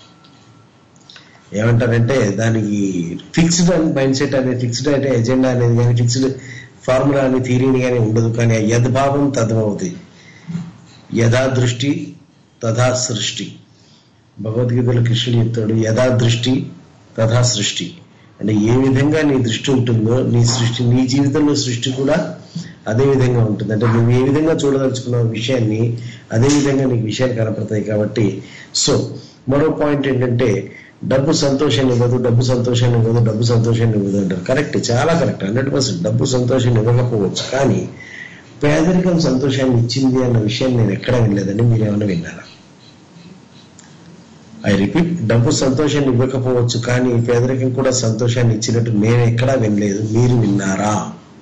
ఏమంటారంటే దానికి ఫిక్స్డ్ మైండ్ సెట్ అనేది ఫిక్స్డ్ అంటే ఎజెండా అనేది కానీ ఫిక్స్డ్ ఫార్ములా అనే థీరీని కానీ ఉండదు కానీ ఆ యద్భావం తద్భవతి యథా దృష్టి తథా సృష్టి భగవద్గీతలో కృష్ణుడు చెప్తాడు యథా దృష్టి తథా సృష్టి అంటే ఏ విధంగా నీ దృష్టి ఉంటుందో నీ సృష్టి నీ జీవితంలో సృష్టి కూడా అదే విధంగా ఉంటుంది అంటే నువ్వు ఏ విధంగా చూడదలుచుకున్న విషయాన్ని అదే విధంగా నీకు విషయాలు కనపడతాయి కాబట్టి సో మరో పాయింట్ ఏంటంటే డబ్బు సంతోషాన్ని ఇవ్వదు డబ్బు సంతోషాన్ని ఇవ్వదు డబ్బు సంతోషాన్ని ఇవ్వదు అంటారు కరెక్ట్ చాలా కరెక్ట్ హండ్రెడ్ పర్సెంట్ డబ్బు సంతోషాన్ని ఇవ్వకపోవచ్చు కానీ పేదరికం సంతోషాన్ని ఇచ్చింది అన్న విషయాన్ని నేను ఎక్కడ వినలేదండి మీరు ఏమైనా విన్నారా ఐ రిపీట్ డబ్బు సంతోషాన్ని ఇవ్వకపోవచ్చు కానీ పేదరికం కూడా సంతోషాన్ని ఇచ్చినట్టు నేను ఎక్కడా వినలేదు మీరు విన్నారా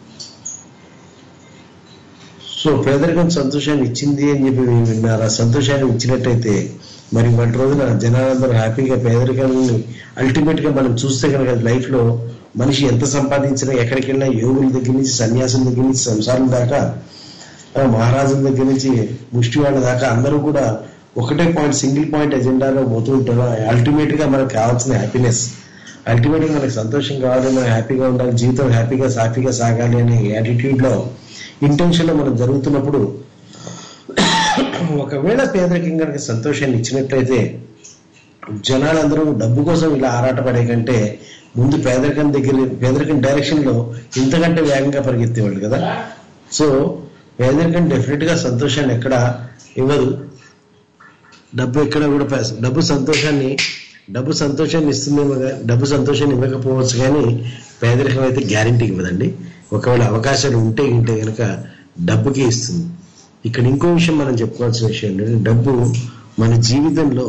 సో పేదరికం సంతోషాన్ని ఇచ్చింది అని చెప్పి మీరు విన్నారా సంతోషాన్ని ఇచ్చినట్టయితే మరి వాటి రోజున జనాలందరూ హ్యాపీగా పేదరికాన్ని అల్టిమేట్ గా మనం చూస్తే కనుక లైఫ్ లో మనిషి ఎంత సంపాదించినా ఎక్కడికి వెళ్ళినా యోగుల దగ్గర నుంచి సన్యాసుల దగ్గర నుంచి సంసారం దాకా ఆ, మహారాజుల దగ్గర నుంచి ముష్టి వాళ్ళ దాకా అందరూ కూడా ఒకటే పాయింట్ సింగిల్ పాయింట్ ఎజెండాలో పోతూ ఉంటారు అల్టిమేట్ గా మనకు కావాల్సిన హ్యాపీనెస్ అల్టిమేట్ గా మనకు సంతోషం కావాలి మనం హ్యాపీగా ఉండాలి జీవితం హ్యాపీగా సాఫీగా సాగాలి అనే యాటిట్యూడ్ లో ఇంటెన్షన్ లో మనం జరుగుతున్నప్పుడు ఒకవేళ పేదరికం కనుక సంతోషాన్ని ఇచ్చినట్లయితే జనాలందరూ డబ్బు కోసం ఇలా ఆరాటపడే కంటే ముందు పేదరికం దగ్గర పేదరికం డైరెక్షన్ లో ఇంతకంటే వేగంగా పరిగెత్తేవాళ్ళు కదా సో పేదరికం డెఫినెట్ గా సంతోషాన్ని ఎక్కడ ఇవ్వదు డబ్బు ఎక్కడ కూడా పే- డబ్బు సంతోషాన్ని డబ్బు సంతోషాన్ని ఇస్తుందేమో గా- డబ్బు సంతోషాన్ని ఇవ్వకపోవచ్చు కానీ పేదరికం అయితే గ్యారంటీ ఇవ్వదండి ఒకవేళ అవకాశాలు ఉంటే ఉంటే కనుక డబ్బుకి ఇస్తుంది ఇక్కడ ఇంకో విషయం మనం చెప్పుకోవాల్సిన విషయం ఏంటంటే డబ్బు మన జీవితంలో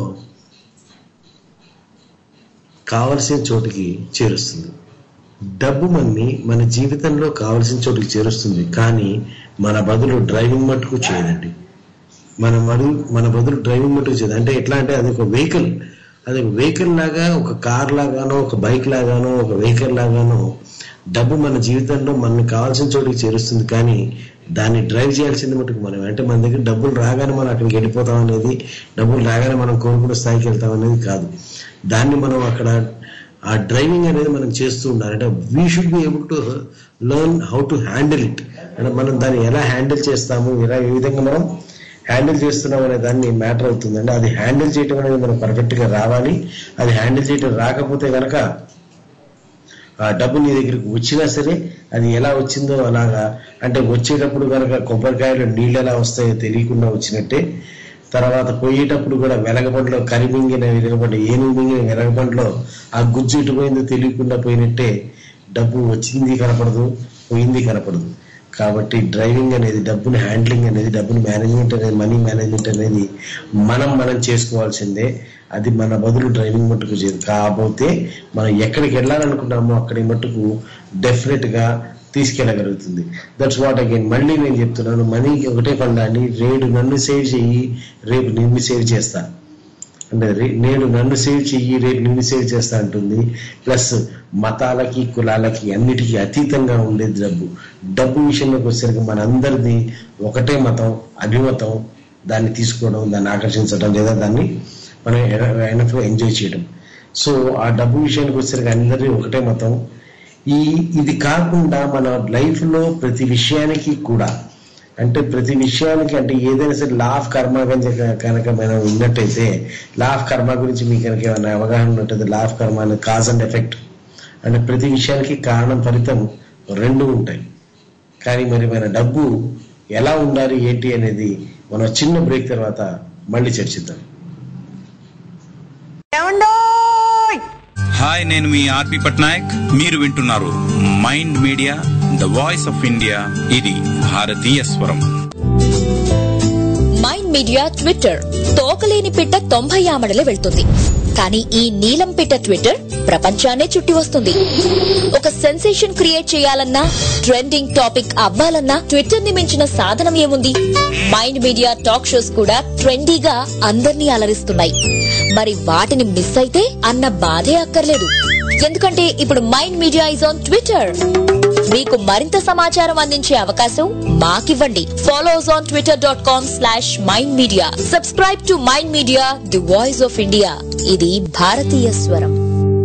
కావలసిన చోటికి చేరుస్తుంది డబ్బు మనని మన జీవితంలో కావలసిన చోటికి చేరుస్తుంది కానీ మన బదులు డ్రైవింగ్ మట్టుకు చేయదండి మన మడు మన బదులు డ్రైవింగ్ మట్టుకు చేయదు అంటే ఎట్లా అంటే అది ఒక వెహికల్ అది ఒక వెహికల్ లాగా ఒక కార్ లాగానో ఒక బైక్ లాగానో ఒక వెహికల్ లాగానో డబ్బు మన జీవితంలో మనకు కావాల్సిన చోటికి చేరుస్తుంది కానీ దాన్ని డ్రైవ్ చేయాల్సింది మటుకు మనం అంటే మన దగ్గర డబ్బులు రాగానే మనం అక్కడికి వెళ్ళిపోతాం అనేది డబ్బులు రాగానే మనం కోరుకున్న స్థాయికి వెళ్తాం అనేది కాదు దాన్ని మనం అక్కడ ఆ డ్రైవింగ్ అనేది మనం చేస్తూ ఉండాలి అంటే we should be able to learn how to handle it అంటే మనం దాన్ని ఎలా హ్యాండిల్ చేస్తాము ఎలా ఏ విధంగా మనం హ్యాండిల్ చేస్తున్నాం అనే దాన్ని మ్యాటర్ అవుతుంది అంటే అది హ్యాండిల్ చేయడం అనేది మనం పర్ఫెక్ట్ గా రావాలి అది హ్యాండిల్ చేయడం రాకపోతే గనక ఆ డబ్బు నీ దగ్గరికి వచ్చినా సరే అది ఎలా వచ్చిందో అలాగా అంటే వచ్చేటప్పుడు కనుక కొబ్బరికాయలు నీళ్ళు ఎలా వస్తాయో తెలియకుండా వచ్చినట్టే తర్వాత పోయేటప్పుడు కూడా వెలగబండిలో కరిమింగిన వెలగబండి ఏనుగు మింగిన వెలగబండిలో ఆ గుజ్జు ఇటు పోయిందో తెలియకుండా పోయినట్టే డబ్బు వచ్చింది కనపడదు పోయింది కనపడదు కాబట్టి డ్రైవింగ్ అనేది డబ్బుని హ్యాండ్లింగ్ అనేది డబ్బుని మేనేజ్మెంట్ అనేది మనీ మేనేజ్మెంట్ అనేది మనం మనం చేసుకోవాల్సిందే అది మన బదులు డ్రైవింగ్ మట్టుకు చేయదు కాకపోతే మనం ఎక్కడికి వెళ్ళాలనుకున్నామో అక్కడి మట్టుకు డెఫినెట్ గా తీసుకెళ్ళగలుగుతుంది దట్స్ వాట్ అగైన్ మళ్ళీ నేను చెప్తున్నాను మనీకి ఒకటే పండాన్ని రేడు నన్ను సేవ్ చెయ్యి రేపు నిన్ను సేవ్ చేస్తా అంటే రే- నేడు నన్ను సేవ్ చెయ్యి రేపు నిన్ను సేవ్ చేస్తా అంటుంది ప్లస్ మతాలకి కులాలకి అన్నిటికీ అతీతంగా ఉండేది డబ్బు డబ్బు విషయంలోకి వచ్చేసరికి మనందరిది ఒకటే మతం అభిమతం దాన్ని తీసుకోవడం దాన్ని ఆకర్షించడం లేదా దాన్ని మనం ఎనఫ్ ఎంజాయ్ చేయడం సో ఆ డబ్బు విషయానికి వచ్చేసరికి అందరిది ఒకటే మతం ఈ ఇది కాకుండా మన లైఫ్ లో ప్రతి విషయానికి కూడా అంటే ప్రతి విషయానికి అంటే ఏదైనా సరే లా ఆఫ్ కర్మ కనుక కనుక మనం ఉన్నట్టయితే లా ఆఫ్ కర్మ గురించి మీకు కనుక ఏమైనా అవగాహన ఉన్నట్టయితే లా ఆఫ్ కర్మ అనేది కాజ్ అండ్ ఎఫెక్ట్ అంటే ప్రతి విషయానికి కారణం ఫలితం రెండు ఉంటాయి కానీ మరి మన డబ్బు ఎలా ఉండాలి ఏంటి అనేది మనం చిన్న బ్రేక్ తర్వాత మళ్ళీ చర్చిద్దాం హాయ్ నేను మీ ఆర్పి పట్నాయక్ మీరు వింటున్నారు mind media the voice of India ఇది భారతీయ స్వరం మైండ్ మీడియా ట్విట్టర్ తోకలేని పిట్ట తొంభై ఆమడలే వెళ్తుంది కానీ ఈ నీలం పిట్ట ట్విట్టర్ ప్రపంచాన్నే చుట్టి వస్తుంది ఒక సెన్సేషన్ క్రియేట్ చేయాలన్నా ట్రెండింగ్ టాపిక్ అవ్వాలన్నా ట్విట్టర్ ని మించిన సాధనం ఏముంది మైండ్ మీడియా టాక్ షోస్ కూడా ట్రెండీగా అందర్నీ అలరిస్తున్నాయి మరి వాటిని మిస్ అయితే అన్న బాధే అక్కర్లేదు ఎందుకంటే ఇప్పుడు mind media is on Twitter మీకు మరింత సమాచారం అందించే అవకాశం మాకివ్వండి follow us on Twitter dot com slash mind media subscribe to mind media the voice of India ఇది భారతీయ స్వరం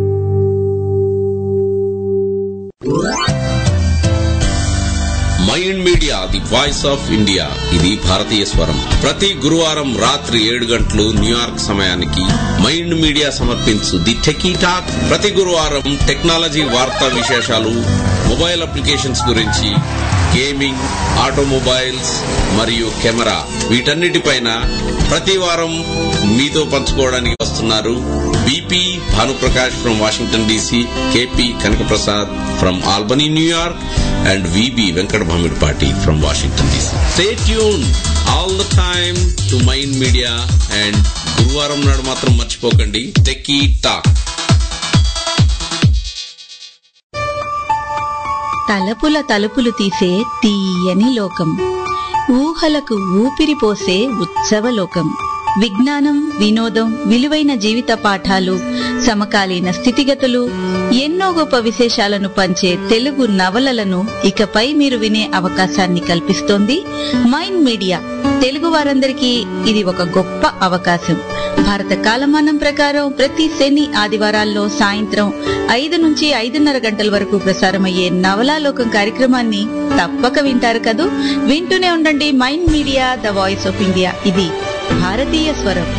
mind media the voice of India ఇది భారతీయ స్వరం ప్రతి గురువారం రాత్రి ఏడు గంటలు న్యూయార్క్ సమయానికి మైండ్ మీడియా సమర్పించు ది టెకీ టాక్ ప్రతి గురువారం టెక్నాలజీ వార్తా విశేషాలు మొబైల్ అప్లికేషన్స్ గురించి గేమింగ్ ఆటోమొబైల్స్ మరియు కెమెరా వీటన్నిటిపైన ప్రతి వారం మీతో పంచుకోవడానికి వస్తున్నారు BP Bhanuprakash from Washington DC KP Kanakaprasad from Albany New York and VB Venkat Bhamidpati from Washington DC. Stay tuned all the time to Mind Media and గురువారం నాడు మాత్రం మర్చిపోకండి టెకీ టాక్ తలపుల తలుపులు తీసే తీయని లోకం ఊహలకు ఊపిరి పోసే ఉత్సవలోకం విజ్ఞానం వినోదం విలువైన జీవిత పాఠాలు సమకాలీన స్థితిగతులు ఎన్నో గొప్ప విశేషాలను పంచే తెలుగు నవలలను ఇకపై మీరు వినే అవకాశాన్ని కల్పిస్తోంది మైండ్ మీడియా తెలుగు వారందరికీ ఇది ఒక గొప్ప అవకాశం భారత కాలమానం ప్రకారం ప్రతి శని ఆదివారాల్లో సాయంత్రం ఐదు నుంచి ఐదున్నర గంటల వరకు ప్రసారమయ్యే నవలాలోకం కార్యక్రమాన్ని తప్పక వింటారు కదూ వింటూనే ఉండండి mind media the voice of India ఇది భారతీయ స్వరం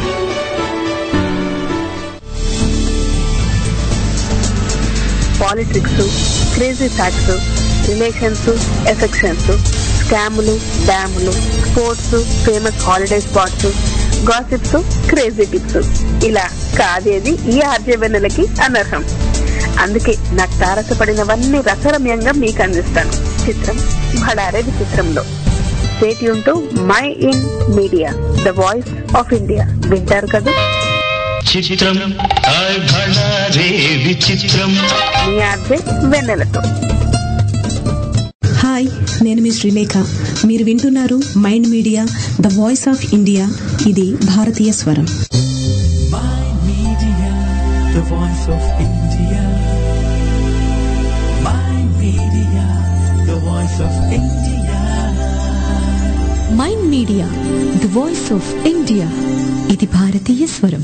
politics crazy facts relations affections స్కాములు డ్యాములు sports famous holiday spots gossips crazy tips ఇలా కాదేది ఈ ఆర్జవెన్నెలకి అనర్హం అందుకే నాకు తారసపడినవన్నీ రసరమ్యంగా మీకు అందిస్తాను చిత్రం భడారే విచిత్రంలో stay to mind media the voice of India వింటారు కదా చిత్రం హాయ్ భళా రే విచిత్రం మీ ఆర్జే వెన్నెలతో హాయ్ నేను మీ శ్రీలేఖ మీరు వింటున్నారు mind media the voice of India ఇది భారతీయ స్వరం the voice of India. Mind Media, the voice of India. Mind media the voice of India ఇది భారతీయ స్వరం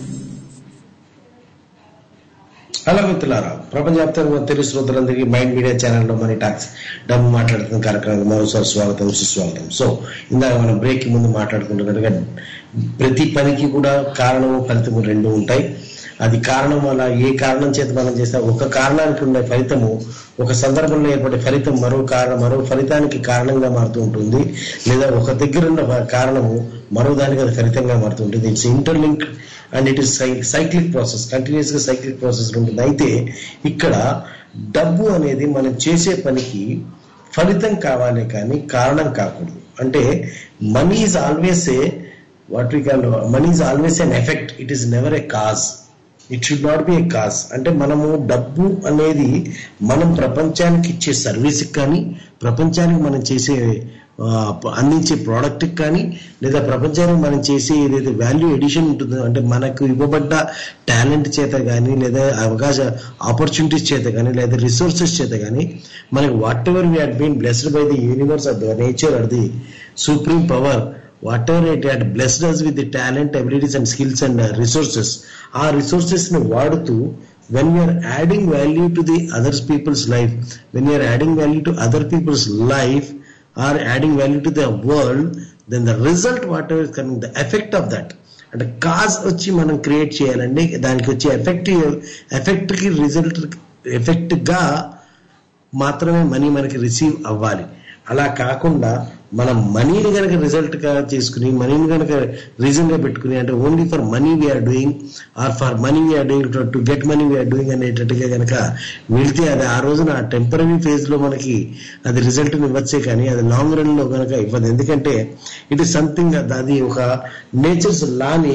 హలో మిత్రులారా ప్రపంచవ్యాప్తంగా తెలుగు శ్రోతలందరికీ మైండ్ మీడియా ఛానల్లో మన టాక్స్ డబ్బు మాట్లాడుతున్న కార్యక్రమానికి మరోసారి స్వాగతం సుస్వాగతం సో ఇందాక మనం బ్రేక్ ముందు మాట్లాడుకుంటున్నట్టుగా ప్రతి పనికి కూడా కారణము ఫలితము రెండు ఉంటాయి అది కారణం వల్ల ఏ కారణం చేత మనం చేస్తే ఒక కారణానికి ఉండే ఫలితము ఒక సందర్భంలో ఏర్పడే ఫలితం మరో కారణం మరో ఫలితానికి కారణంగా మారుతూ ఉంటుంది లేదా ఒక దగ్గర ఉన్న కారణము మరో దానికి అది ఫలితంగా మారుతూ ఉంటుంది it's interlink and it is cyclic process continuous గా సైక్లిక్ ప్రాసెస్ ఉంటుంది అయితే ఇక్కడ డబ్బు అనేది మనం చేసే పనికి ఫలితం కావాలి కానీ కారణం కాకూడదు అంటే money is always a what we call money is always an effect it is never a cause it should not be a cause అంటే మనము డబ్బు అనేది మనం ప్రపంచానికి ఇచ్చే సర్వీస్కి కానీ ప్రపంచానికి మనం చేసే ఆ, అందించే ప్రోడక్ట్కి కానీ లేదా ప్రపంచానికి మనం చేసే ఏదైతే వాల్యూ ఎడిషన్ ఉంటుందో అంటే మనకు ఇవ్వబడ్డ టాలెంట్ చేత కానీ లేదా అవకాశ ఆపర్చునిటీస్ చేత కానీ లేదా రిసోర్సెస్ చేత కానీ మనకి whatever we had been blessed by the universe of the nature or the supreme power whatever it had blessed us with the talent abilities and skills and resources ఆ resources ని వాడుతూ when you are adding value to the other people's life when you are adding value to other people's life or adding value to the world then the result whatever is coming the effect of that అంటే cause వచ్చి మనం create చేయాలండి దానికి వచ్చే effect effect కి result effect గా మాత్రమే money మనకి రిసీవ్ అవ్వాలి అలా కాకుండా మనం మనీని కనుక రిజల్ట్ గా తీసుకుని మనీని కనుక రీజన్ గా పెట్టుకుని అంటే only for money we are doing or for money we are doing to get money we are doing అనేటట్టుగా కనుక వెళ్తే అది ఆ రోజున ఆ టెంపరీ ఫేజ్ లో మనకి అది రిజల్ట్ ఇవ్వచ్చే కానీ అది లాంగ్ రన్ లో కనుక ఇవ్వదు ఎందుకంటే ఇట్ ఇస్ సంథింగ్ అది ఒక నేచర్స్ లాని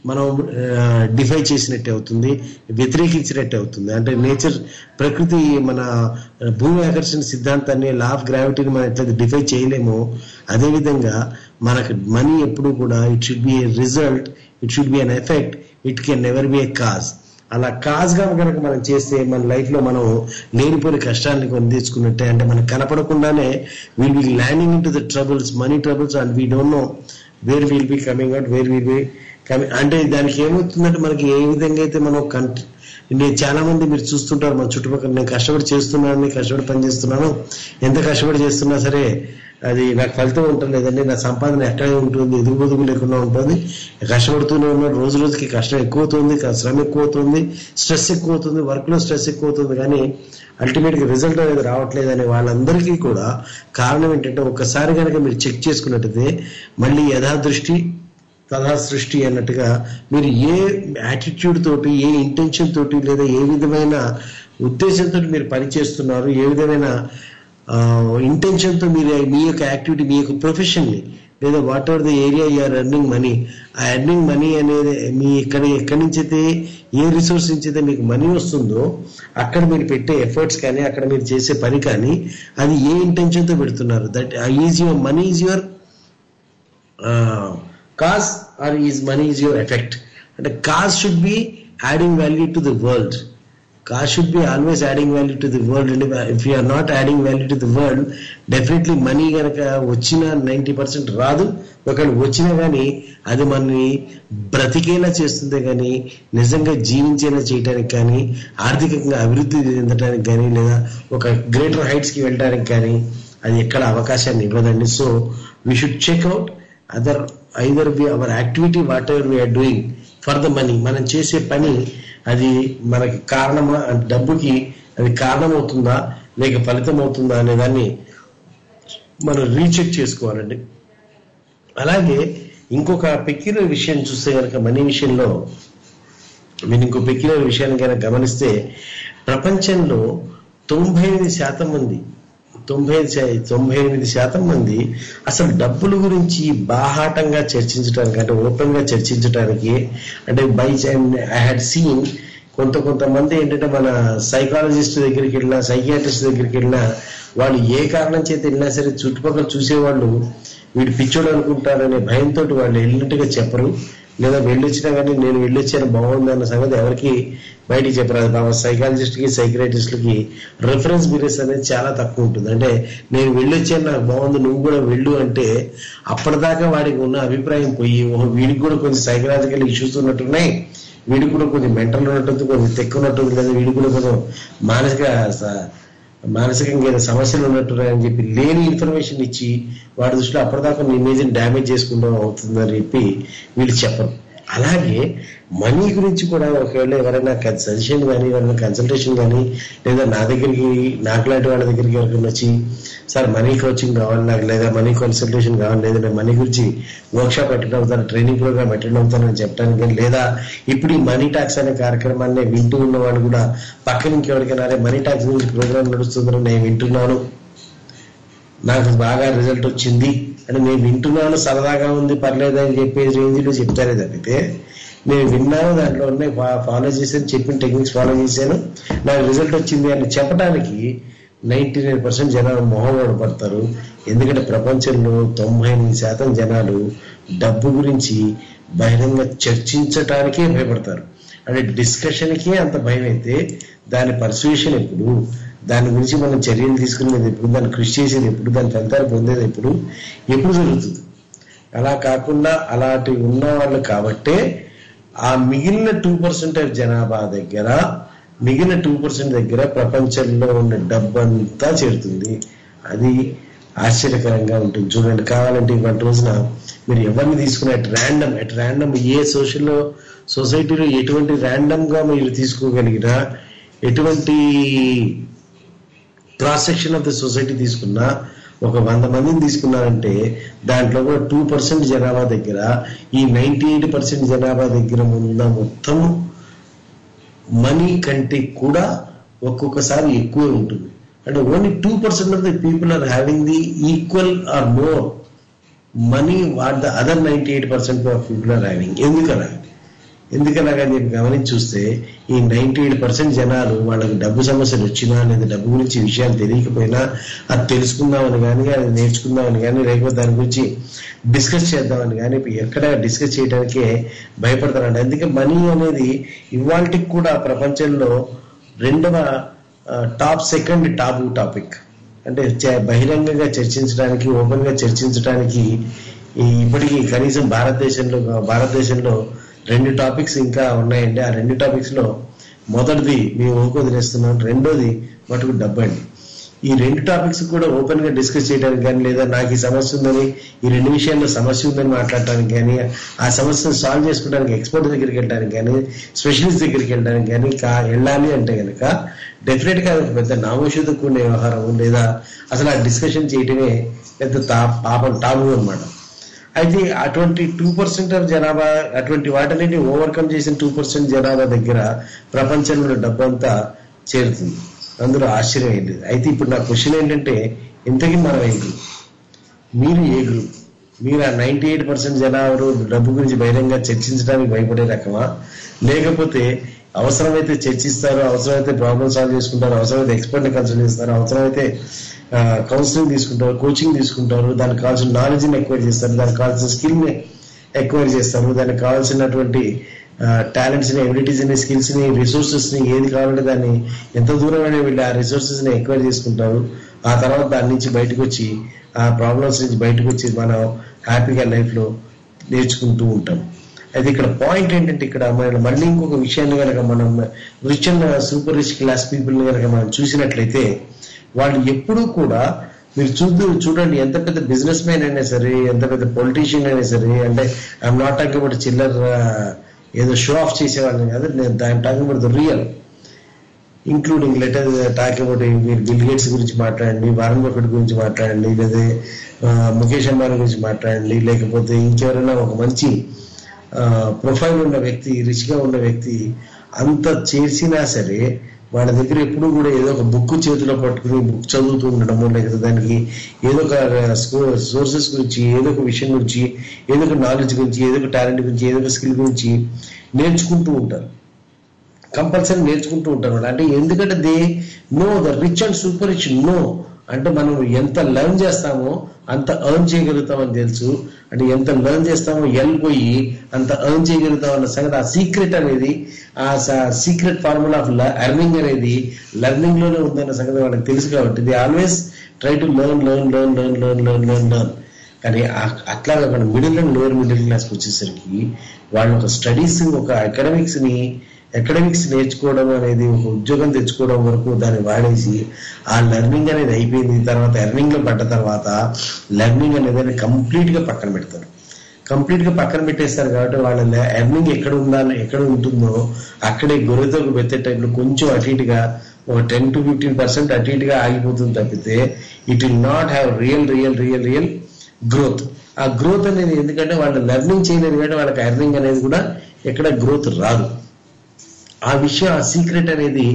మనం డిఫై చేసినట్టే అవుతుంది వ్యతిరేకించినట్టే అవుతుంది అంటే నేచర్ ప్రకృతి మన భూమి ఆకర్షణ సిద్ధాంతాన్ని లా ఆఫ్ గ్రావిటీని మనం ఎట్లయితే డిఫై చేయలేమో అదేవిధంగా మనకు మనీ ఎప్పుడు కూడా it should be a result it should be an effect it can never be a cause అలా కాజ్ గా కనుక మనం చేస్తే మన లైఫ్ లో మనం లేనిపోయిన కష్టాన్ని కొని తెచ్చుకున్నట్టే అంటే మనకు కనపడకుండానే will be landing into the troubles money troubles and we don't know where will be coming out where will be coming అంటే దానికి ఏమవుతుందంటే మనకి ఏ విధంగా అయితే మనం కంట్ నేను చాలా మంది మీరు చూస్తుంటారు మన చుట్టుపక్కల నేను కష్టపడి చేస్తున్నాను కష్టపడి పని చేస్తున్నాను ఎంత కష్టపడి చేస్తున్నా సరే అది నాకు ఫలితం ఉంటుంది లేదండి నా సంపాదన ఎక్కడే ఉంటుంది ఎదుగు బొదుగు లేకుండా ఉంటుంది కష్టపడుతూనే ఉన్నాడు రోజు రోజుకి కష్టం ఎక్కువ అవుతుంది శ్రమ ఎక్కువ అవుతుంది స్ట్రెస్ ఎక్కువ అవుతుంది వర్క్ లో స్ట్రెస్ ఎక్కువ అవుతుంది కానీ అల్టిమేట్ గా రిజల్ట్ అనేది రావట్లేదు అనే వాళ్ళందరికీ కూడా కారణం ఏంటంటే ఒక్కసారి కనుక మీరు చెక్ చేసుకున్నట్టయితే మళ్ళీ యథాదృష్టి తథా సృష్టి అన్నట్టుగా మీరు ఏ యాటిట్యూడ్ తోటి ఏ ఇంటెన్షన్ తోటి లేదా ఏ విధమైన ఉద్దేశంతో మీరు పని చేస్తున్నారు ఏ విధమైన ఇంటెన్షన్ తో మీరు మీ యొక్క యాక్టివిటీ మీ యొక్క ప్రొఫెషన్ ని లేదా whatever the area you are earning money ఆ ఎర్నింగ్ మనీ అనేది మీ ఇక్కడ ఎక్కడి నుంచి అయితే ఏ రిసోర్స్ నుంచి అయితే మీకు మనీ వస్తుందో అక్కడ మీరు పెట్టే ఎఫర్ట్స్ కానీ అక్కడ మీరు చేసే పని కానీ అది ఏ ఇంటెన్షన్ తో పెడుతున్నారు that is your money is your cause or is money is your effect అంటే cause should be adding value to the world cause should be always adding value to the world and if you are not adding value to the world definitely money కనుక వచ్చిన ninety percent రాదు ఒకవేళ వచ్చినా కానీ అది మనని బ్రతికేలా చేస్తుంది కానీ నిజంగా జీవించేలా చేయడానికి కానీ ఆర్థికంగా అభివృద్ధి చెందడానికి కానీ లేదా ఒక గ్రేటర్ హైట్స్ కి వెళ్ళడానికి కానీ అది ఎక్కడ అవకాశాన్ని ఇవ్వదండి so we should check out other either be our activity whatever we are doing for the money మనం చేసే పని అది మనకి కారణమా అంటే డబ్బుకి అది కారణం అవుతుందా లేక ఫలితం అవుతుందా అనే దాన్ని మనం రీచెక్ చేసుకోవాలండి అలాగే ఇంకొక పెక్యులర్ విషయం చూస్తే కనుక మనీ విషయంలో మీరు ఇంకో పెక్యులర్ విషయాన్ని కనుక గమనిస్తే ప్రపంచంలో తొంభై ఎనిమిది శాతం మంది తొంభై తొంభై ఎనిమిది శాతం మంది అసలు డబ్బుల గురించి బాహాటంగా చర్చించడానికి అంటే ఓపెన్ గా చర్చించడానికి అంటే బై ఐ హ్యాడ్ సీన్ కొంత కొంతమంది ఏంటంటే మన సైకాలజిస్ట్ దగ్గరికి వెళ్ళినా సైకియాట్రిస్ట్ దగ్గరికి వెళ్ళినా వాళ్ళు ఏ కారణం చేత వెళ్ళినా సరే చుట్టుపక్కల చూసేవాళ్ళు వీడు పిచ్చోడు అనుకుంటారనే భయంతో వాళ్ళు వెళ్ళినట్టుగా చెప్పరు లేదా వెళ్ళొచ్చినా కానీ నేను వెళ్ళొచ్చాను బాగుంది అన్న సంగతి ఎవరికి బయటికి చెప్పరు అది బాబా సైకాలజిస్ట్ కి సైక్రటిస్ట్లకి రెఫరెన్స్ పీరియడ్స్ అనేది చాలా తక్కువ ఉంటుంది అంటే నేను వెళ్ళొచ్చాను నాకు బాగుంది నువ్వు కూడా వెళ్ళు అంటే అప్పటిదాకా వాడికి ఉన్న అభిప్రాయం పోయి ఓహో వీడికి కూడా కొంచెం సైకలాజికల్ ఇష్యూస్ ఉన్నట్టున్నాయి వీడికి కూడా కొంచెం మెంటల్ ఉన్నట్టుంది కొంచెం తెక్కు ఉన్నట్టుంది కదా వీడికి కూడా కొంచెం మానసిక స- మానసికంగా ఏదో సమస్యలు ఉన్నట్టున్నాయని చెప్పి లేని ఇన్ఫర్మేషన్ ఇచ్చి వాడి దృష్టిలో అప్పటిదాకా నీ ఇమేజ్ డ్యామేజ్ చేసుకుంటాం అవుతుందని చెప్పి వీళ్ళు చెప్పరు అలాగే మనీ గురించి కూడా ఒకవేళ ఎవరైనా సజెషన్ కానీ ఎవరైనా కన్సల్టేషన్ కానీ లేదా నా దగ్గరికి నాకు లాంటి వాళ్ళ దగ్గరికి ఎవరికైనా వచ్చి సార్ మనీ కోచింగ్ కావాలి నాకు లేదా మనీ కన్సల్టేషన్ కావాలి లేదా నేను మనీ గురించి వర్క్షాప్ అటెండ్ అవుతాను ట్రైనింగ్ ప్రోగ్రామ్ అటెండ్ అవుతానని చెప్పడానికి కానీ లేదా ఇప్పుడు ఈ మనీ టాక్స్ అనే కార్యక్రమాన్ని వింటూ ఉన్న వాళ్ళు కూడా పక్కన ఇంకెవరికైనా అరే మనీ టాక్స్ గురించి ప్రోగ్రామ్ నడుస్తుందని నేను వింటున్నాను నాకు బాగా రిజల్ట్ వచ్చింది అని నేను వింటున్నాను సరదాగా ఉంది పర్లేదు అని చెప్పే రేంజ్లో చెప్తారే తప్పితే నేను విన్నాను దాంట్లో ఉన్నాయి ఫాలో చేశాను చెప్పిన టెక్నిక్స్ ఫాలో చేశాను నాకు రిజల్ట్ వచ్చింది అని చెప్పడానికి నైన్టీ నైన్ పర్సెంట్ జనాలు మొహం పడతారు ఎందుకంటే ప్రపంచంలో తొంభై ఎనిమిది శాతం జనాలు డబ్బు గురించి బహిరంగ చర్చించటానికే భయపడతారు అంటే డిస్కషన్కే అంత భయం అయితే దాని పర్సువేషన్ ఎప్పుడు దాని గురించి మనం చర్యలు తీసుకునేది ఎప్పుడు దాన్ని కృషి చేసేది ఎప్పుడు దాని ఫలితాలు పొందేది ఎప్పుడు ఎప్పుడు జరుగుతుంది అలా కాకుండా అలాంటి ఉన్న వాళ్ళు కాబట్టే ఆ మిగిలిన టూ పర్సెంట్ జనాభా దగ్గర మిగిలిన టూ పర్సెంట్ దగ్గర ప్రపంచంలో ఉన్న డబ్బంతా చేరుతుంది అది ఆశ్చర్యకరంగా ఉంటుంది చూడండి కావాలంటే ఇవాళ రోజున మీరు ఎవరిని తీసుకున్న at random at random a సోషల్లో సొసైటీలో ఎటువంటి ర్యాండమ్ గా మీరు తీసుకోగలిగినా ఎటువంటి cross section of the society తీసుకున్నా ఒక వంద మందిని తీసుకున్నారంటే దాంట్లో కూడా టూ పర్సెంట్ జనాభా దగ్గర ఈ నైన్టీ ఎయిట్ పర్సెంట్ జనాభా దగ్గర ఉన్న మొత్తం మనీ కంటే కూడా ఒక్కొక్కసారి ఎక్కువే ఉంటుంది అంటే only two percent of the people are having the equal or more money what the other ninety eight percent of people are having ఎందుకలా ఎందుకలాగా చెప్పి గమనించి చూస్తే ఈ నైన్టీ ఎయిట్ పర్సెంట్ జనాలు వాళ్ళకి డబ్బు సమస్యలు వచ్చినా లేదా డబ్బు గురించి విషయాలు తెలియకపోయినా అది తెలుసుకుందామని కానీ అది నేర్చుకుందామని కానీ లేకపోతే దాని గురించి డిస్కస్ చేద్దామని కానీ ఎక్కడ డిస్కస్ చేయడానికే భయపడతారండి అందుకే మనీ అనేది ఇవాళకి కూడా ప్రపంచంలో రెండవ టాప్ సెకండ్ టాబు టాపిక్ అంటే చ- బహిరంగంగా చర్చించడానికి ఓపెన్ గా చర్చించడానికి ఈ ఇప్పటికీ కనీసం భారతదేశంలో భారతదేశంలో రెండు టాపిక్స్ ఇంకా ఉన్నాయండి ఆ రెండు టాపిక్స్ లో మొదటిది మేము ఊరికి వదిలేస్తున్నాం రెండోది మటుకు డబ్బు అండి ఈ రెండు టాపిక్స్ కూడా ఓపెన్ గా డిస్కస్ చేయడానికి కానీ లేదా నాకు ఈ సమస్య ఉందని ఈ రెండు విషయాల్లో సమస్య ఉందని మాట్లాడటానికి కానీ ఆ సమస్యను సాల్వ్ చేసుకోవడానికి ఎక్స్పర్ట్ దగ్గరికి వెళ్ళడానికి కానీ స్పెషలిస్ట్ దగ్గరికి వెళ్ళడానికి కానీ కా- వెళ్ళాలి అంటే కనుక డెఫినెట్ గా అది పెద్ద నామోషుతో కూడిన వ్యవహారం లేదా అసలు ఆ డిస్కషన్ చేయటమే పెద్ద తా పాపం టాబు అన్నమాట అయితే అటువంటి టూ పర్సెంట్ ఆఫ్ జనాభా అటువంటి వాటిని ఓవర్కమ్ చేసిన టూ పర్సెంట్ జనాభా దగ్గర ప్రపంచంలో డబ్బంతా చేరుతుంది అందులో ఆశ్చర్యం ఏం లేదు అయితే ఇప్పుడు నా క్వశ్చన్ ఏంటంటే ఇంతకీ మనం ఏ గ్రూప్ మీరు ఏ గ్రూప్ మీరు ఆ నైన్టీ ఎయిట్ పర్సెంట్ జనాభా డబ్బు గురించి బహిరంగ చర్చించడానికి భయపడే రకమా లేకపోతే అవసరమైతే చర్చిస్తారు అవసరమైతే ప్రాబ్లమ్ సాల్వ్ చేసుకుంటారు అవసరమైతే ఎక్స్పర్ట్ ని కన్సల్ట్ చేస్తారు అవసరమైతే కౌన్సిలింగ్ తీసుకుంటారు కోచింగ్ తీసుకుంటారు దానికి కావాల్సిన నాలెడ్జ్ ని ఎక్వైర్ చేస్తారు దానికి కావాల్సిన స్కిల్ ని ఎక్వైర్ చేస్తారు దానికి కావాల్సినటువంటి టాలెంట్స్ ని ఎబిలిటీస్ ని స్కిల్స్ ని రిసోర్సెస్ ని ఏది కావాలంటే దాన్ని ఎంత దూరమైనా వీళ్ళు ఆ రిసోర్సెస్ ని ఎక్వైర్ చేసుకుంటారు ఆ తర్వాత దాని నుంచి బయటకు వచ్చి ఆ ప్రాబ్లమ్స్ నుంచి బయటకు వచ్చి మనం హ్యాపీగా లైఫ్ లో నేర్చుకుంటూ ఉంటాం అయితే ఇక్కడ పాయింట్ ఏంటంటే ఇక్కడ మనం మళ్ళీ ఇంకొక విషయాన్ని కనుక మనం rich and super rich class people కనుక మనం చూసినట్లయితే వాళ్ళు ఎప్పుడూ కూడా మీరు చూద్దు చూడండి ఎంత పెద్ద బిజినెస్ మ్యాన్ అయినా సరే ఎంత పెద్ద పొలిటీషియన్ అయినా సరే అంటే ఐఎమ్ నాట్ టాకింగ్ అబౌట్ చిల్లర్ ఏదో షో ఆఫ్ చేసేవాళ్ళని కాదు నేను I'm talking about the real including letter talk about మీరు బిల్ గేట్స్ గురించి మాట్లాడండి వారన్ బఫెట్ గురించి మాట్లాడండి లేదా ఆ, ముఖేష్ అంబానీ గురించి మాట్లాడండి లేకపోతే ఇంకెవరైనా ఒక మంచి ప్రొఫైల్ ఉన్న వ్యక్తి రిచ్ గా ఉన్న వ్యక్తి అంత చేసినా సరే వాళ్ళ దగ్గర ఎప్పుడు కూడా ఏదో ఒక బుక్ చేతిలో పట్టుకుని బుక్ చదువుతూ ఉండడము లేకపోతే దానికి ఏదో ఒక సోర్సెస్ గురించి ఏదో ఒక విషయం గురించి ఏదో ఒక నాలెడ్జ్ గురించి ఏదో ఒక టాలెంట్ గురించి ఏదో ఒక స్కిల్ గురించి నేర్చుకుంటూ ఉంటారు కంపల్సరీ నేర్చుకుంటూ ఉంటారు వాళ్ళు. అంటే ఎందుకంటే they know the rich and super rich know అంటే మనం ఎంత లెర్న్ చేస్తామో అంత ఎర్న్ చేయగలుగుతామని తెలుసు అంటే ఎంత లెర్న్ చేస్తామో వెళ్ళిపోయి అంత ఎర్న్ చేయగలుగుతాం అన్న సంగతి ఆ సీక్రెట్ అనేది ఆ సీక్రెట్ ఫార్ములా ఆఫ్ ఎర్నింగ్ అనేది లెర్నింగ్ లోనే ఉందన్న సంగతి వాళ్ళకి తెలుసు కాబట్టి the always try to learn learn learn learn learn learn learn learn కానీ ఆ- అట్లాగా మన మిడిల్ అండ్ లోయర్ మిడిల్ క్లాస్కి వచ్చేసరికి వాళ్ళు ఒక స్టడీస్ ఒక అకాడమిక్స్ ని అకాడమిక్స్ నేర్చుకోవడం అనేది ఒక ఉద్యోగం తెచ్చుకోవడం వరకు దాన్ని వాడేసి ఆ లెర్నింగ్ అనేది అయిపోయింది తర్వాత ఎర్నింగ్ లో పడ్డ తర్వాత లెర్నింగ్ అనేది కంప్లీట్ గా పక్కన పెడతారు కంప్లీట్ గా పక్కన పెట్టేస్తారు కాబట్టి వాళ్ళ ఎర్నింగ్ ఎక్కడ ఉందా ఎక్కడ ఉంటుందో అక్కడే గొర్రెతో బెత్తేటట్లు కొంచెం అటు ఇటుగా ఒక టెన్ టు ఫిఫ్టీన్ పర్సెంట్ అటు ఇటుగా ఆగిపోతుంది తప్పితే it will not have real real real real growth ఆ గ్రోత్ అనేది ఎందుకంటే వాళ్ళు లెర్నింగ్ చేయలేదు కాబట్టి వాళ్ళకి ఎర్నింగ్ అనేది కూడా ఎక్కడ గ్రోత్ రాదు ఆ విషయం ఆ సీక్రెట్ అనేది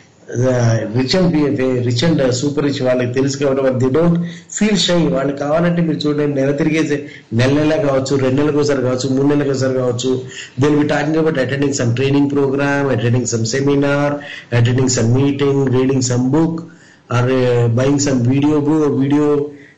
rich and rich and super rich వాళ్ళకి తెలుసు కాబట్టి వాళ్ళు ది డోంట్ ఫీల్ షై వాళ్ళు కావాలంటే మీరు చూడండి నెల తిరిగేసి నెల నెల కావచ్చు రెండు నెలలకు ఒకసారి కావచ్చు మూడు నెలలకు ఒకసారి కావచ్చు then be talking about attending some training programme attending some seminar attending some meeting reading some book or buying some video video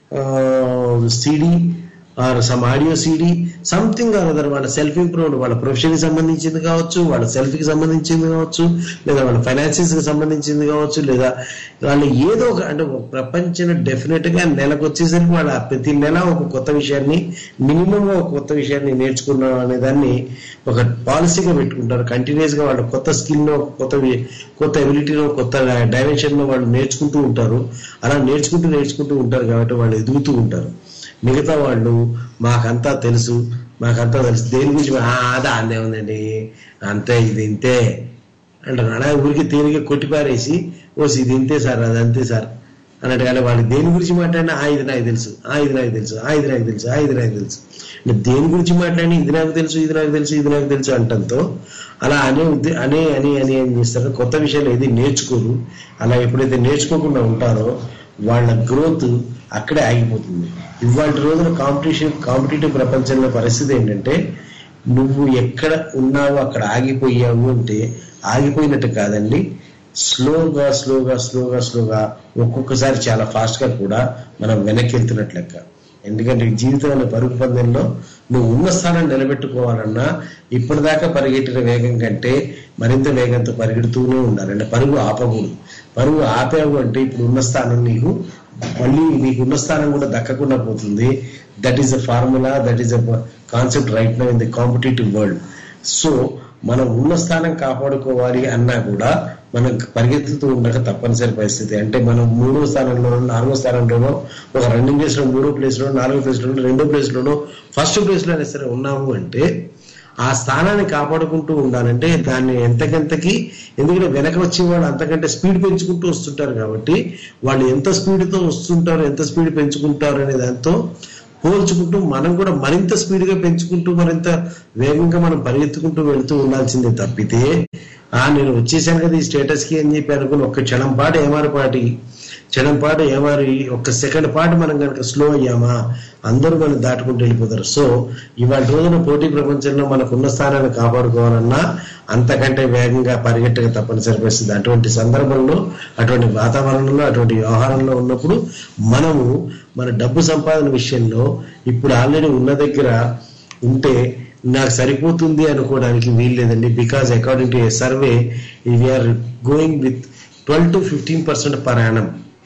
CD or some audio CD something or other వాళ్ళ సెల్ఫ్ ఇంప్రూవ్డ్ వాళ్ళ profession కి సంబంధించింది కావచ్చు వాళ్ళ self కి సంబంధించింది కావచ్చు లేదా వాళ్ళ ఫైనాన్సెస్ కి సంబంధించింది కావచ్చు లేదా వాళ్ళు ఏదో ఒక అంటే ఒక ప్రపంచం డెఫినెట్ గా నెలకు వచ్చేసరికి వాళ్ళ ప్రతి నెల ఒక కొత్త విషయాన్ని మినిమం ఒక కొత్త విషయాన్ని నేర్చుకున్నాం అనే దాన్ని ఒక పాలసీగా పెట్టుకుంటారు కంటిన్యూస్ గా వాళ్ళ కొత్త స్కిల్ లో కొత్త వి- కొత్త ఎబిలిటీలో కొత్త డైమెన్షన్ లో వాళ్ళు నేర్చుకుంటూ ఉంటారు అలా నేర్చుకుంటూ నేర్చుకుంటూ ఉంటారు కాబట్టి వాళ్ళు ఎదుగుతూ ఉంటారు మిగతా వాళ్ళు మాకంతా తెలుసు మాకంతా తెలుసు దేని గురించి మా- "ఆ, అదా అందే ఉందండి అంతే ఇది ఇంతే అంటారు అలా ఊరికి తేలిగా కొట్టిపారేసి ఓసి ఇది ఇంతే సార్ అది అంతే సార్ అన్నట్టు కానీ వాళ్ళు దేని గురించి మాట్లాడినా ఆ ఇది నాకు తెలుసు ఆ ఇది నాకు తెలుసు ఆ ఇది నాకు తెలుసు ఆ ఇది నాకు తెలుసు అంటే దేని గురించి మాట్లాడి ఇది నాకు తెలుసు ఇది నాకు తెలుసు ఇది నాకు తెలుసు అంటంతో అలా అనే ఉద్దే అనే అని అని ఏం చేస్తారు కొత్త విషయాలు ఏది నేర్చుకోరు అలా ఎప్పుడైతే నేర్చుకోకుండా ఉంటారో వాళ్ళ గ్రోత్ అక్కడే ఆగిపోతుంది ఇవాళ రోజున కాంపిటీషన్ కాంపిటేటివ్ ప్రపంచంలో పరిస్థితి ఏంటంటే నువ్వు ఎక్కడ ఉన్నావో అక్కడ ఆగిపోయావు అంటే ఆగిపోయినట్టు కాదండి స్లోగా స్లోగా స్లోగా స్లోగా ఒక్కొక్కసారి చాలా ఫాస్ట్ గా కూడా మనం వెనక్కి వెళ్తున్నట్లు లెక్క ఎందుకంటే ఈ జీవితం అనే పరుగు పందెంలో నువ్వు ఉన్న స్థానాన్ని నిలబెట్టుకోవాలన్నా ఇప్పటిదాకా పరిగెట్టిన వేగం కంటే మరింత వేగంతో పరిగెడుతూనే ఉండాలి అంటే పరుగు ఆపకూడదు పరుగు ఆపావు అంటే ఇప్పుడు ఉన్న స్థానం నీకు మళ్ళీ నీకు ఉన్న స్థానం కూడా దక్కకుండా పోతుంది that is a formula that is a concept right now in the competitive world so మనం ఉన్న స్థానం కాపాడుకోవాలి అన్నా కూడా మనం పరిగెత్తుతూ ఉండక తప్పనిసరి పరిస్థితి అంటే మనం మూడో స్థానంలోనో నాలుగో స్థానంలోనో ఒక రన్నింగ్ రేస్ లో మూడో ప్లేస్ లో నాలుగో ప్లేస్ లోనో రెండో ప్లేస్ లోనో ఫస్ట్ ప్లేస్ లో అయినా సరే ఉన్నాము అంటే ఆ స్థానాన్ని కాపాడుకుంటూ ఉండాలంటే దాన్ని ఎంతకెంతకి ఎందుకంటే వెనక వచ్చే వాళ్ళు అంతకంటే స్పీడ్ పెంచుకుంటూ వస్తుంటారు కాబట్టి వాళ్ళు ఎంత స్పీడ్ తో వస్తుంటారు ఎంత స్పీడ్ పెంచుకుంటారు అనే దాంతో పోల్చుకుంటూ మనం కూడా మరింత స్పీడ్ గా పెంచుకుంటూ మరింత వేగంగా మనం పరిగెత్తుకుంటూ వెళ్తూ ఉండాల్సిందే తప్పితే ఆ నేను వచ్చేసాను కదా ఈ స్టేటస్ కి అని చెప్పి అనుకుని ఒక్క క్షణం పాటు ఏమారిపాటి క్షణం పాటు ఏమారి ఒక్క సెకండ్ పాటు మనం కనుక స్లో అయ్యామా అందరూ మనం దాటుకుంటూ వెళ్ళిపోతారు సో ఇవాళ రోజున పోటీ ప్రపంచంలో మనకున్న స్థానాన్ని కాపాడుకోవాలన్నా అంతకంటే వేగంగా పరిగెట్టక తప్పనిసరి పరిస్థితి అటువంటి సందర్భంలో అటువంటి వాతావరణంలో అటువంటి వ్యవహారంలో ఉన్నప్పుడు మనము మన డబ్బు సంపాదన విషయంలో ఇప్పుడు ఆల్రెడీ ఉన్న దగ్గర ఉంటే నాకు సరిపోతుంది అనుకోవడానికి వీల్లేదండి because according to a survey we are going with twelve to fifteen percent per annum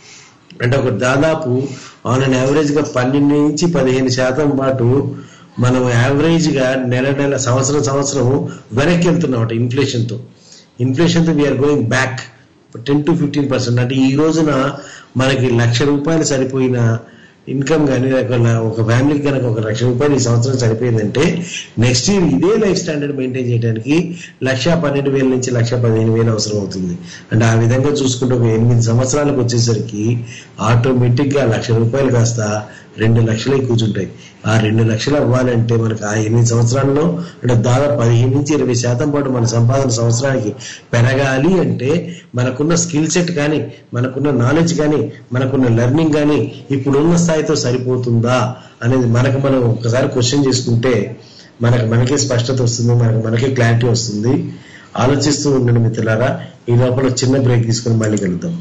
అంటే ఒక దాదాపు ఆన్ అన్ యావరేజ్ గా పన్నెండు నుంచి పదిహేను శాతం పాటు మనం యావరేజ్ గా నెల నెల సంవత్సరం సంవత్సరం వెనక్కి వెళ్తున్నాం ఇన్ఫ్లేషన్ తో ఇన్ఫ్లేషన్ తో we are going back ten to fifteen percent అంటే ఈ రోజున మనకి లక్ష రూపాయలు సరిపోయిన ఇన్కమ్ కానీ ఒక ఫ్యామిలీకి కనుక ఒక లక్ష రూపాయలు ఈ సంవత్సరం సరిపోయిందంటే నెక్స్ట్ ఇయర్ ఇదే లైఫ్ స్టాండర్డ్ మెయింటైన్ చేయడానికి లక్ష పన్నెండు వేల నుంచి లక్ష పదిహేను వేలు అవసరం అవుతుంది అంటే ఆ విధంగా చూసుకుంటే ఒక ఎనిమిది సంవత్సరాలకు వచ్చేసరికి ఆటోమేటిక్ గా లక్ష రూపాయలు కాస్త రెండు లక్షలే కూర్చుంటాయి ఆ రెండు లక్షలు అవ్వాలంటే మనకు ఆ ఎనిమిది సంవత్సరాల్లో అంటే దాదాపు పదిహేను నుంచి ఇరవై శాతం పాటు మన సంపాదన సంవత్సరానికి పెరగాలి అంటే మనకున్న స్కిల్ సెట్ కానీ మనకున్న నాలెడ్జ్ కానీ మనకున్న లెర్నింగ్ కానీ ఇప్పుడున్న స్థాయితో సరిపోతుందా అనేది మనకు మనం ఒకసారి క్వశ్చన్ చేసుకుంటే మనకు మనకే స్పష్టత వస్తుంది మనకు మనకే క్లారిటీ వస్తుంది ఆలోచిస్తూ ఉండండి మిత్రులారా ఈ లోపల చిన్న బ్రేక్ తీసుకుని మళ్ళీ కలుద్దాం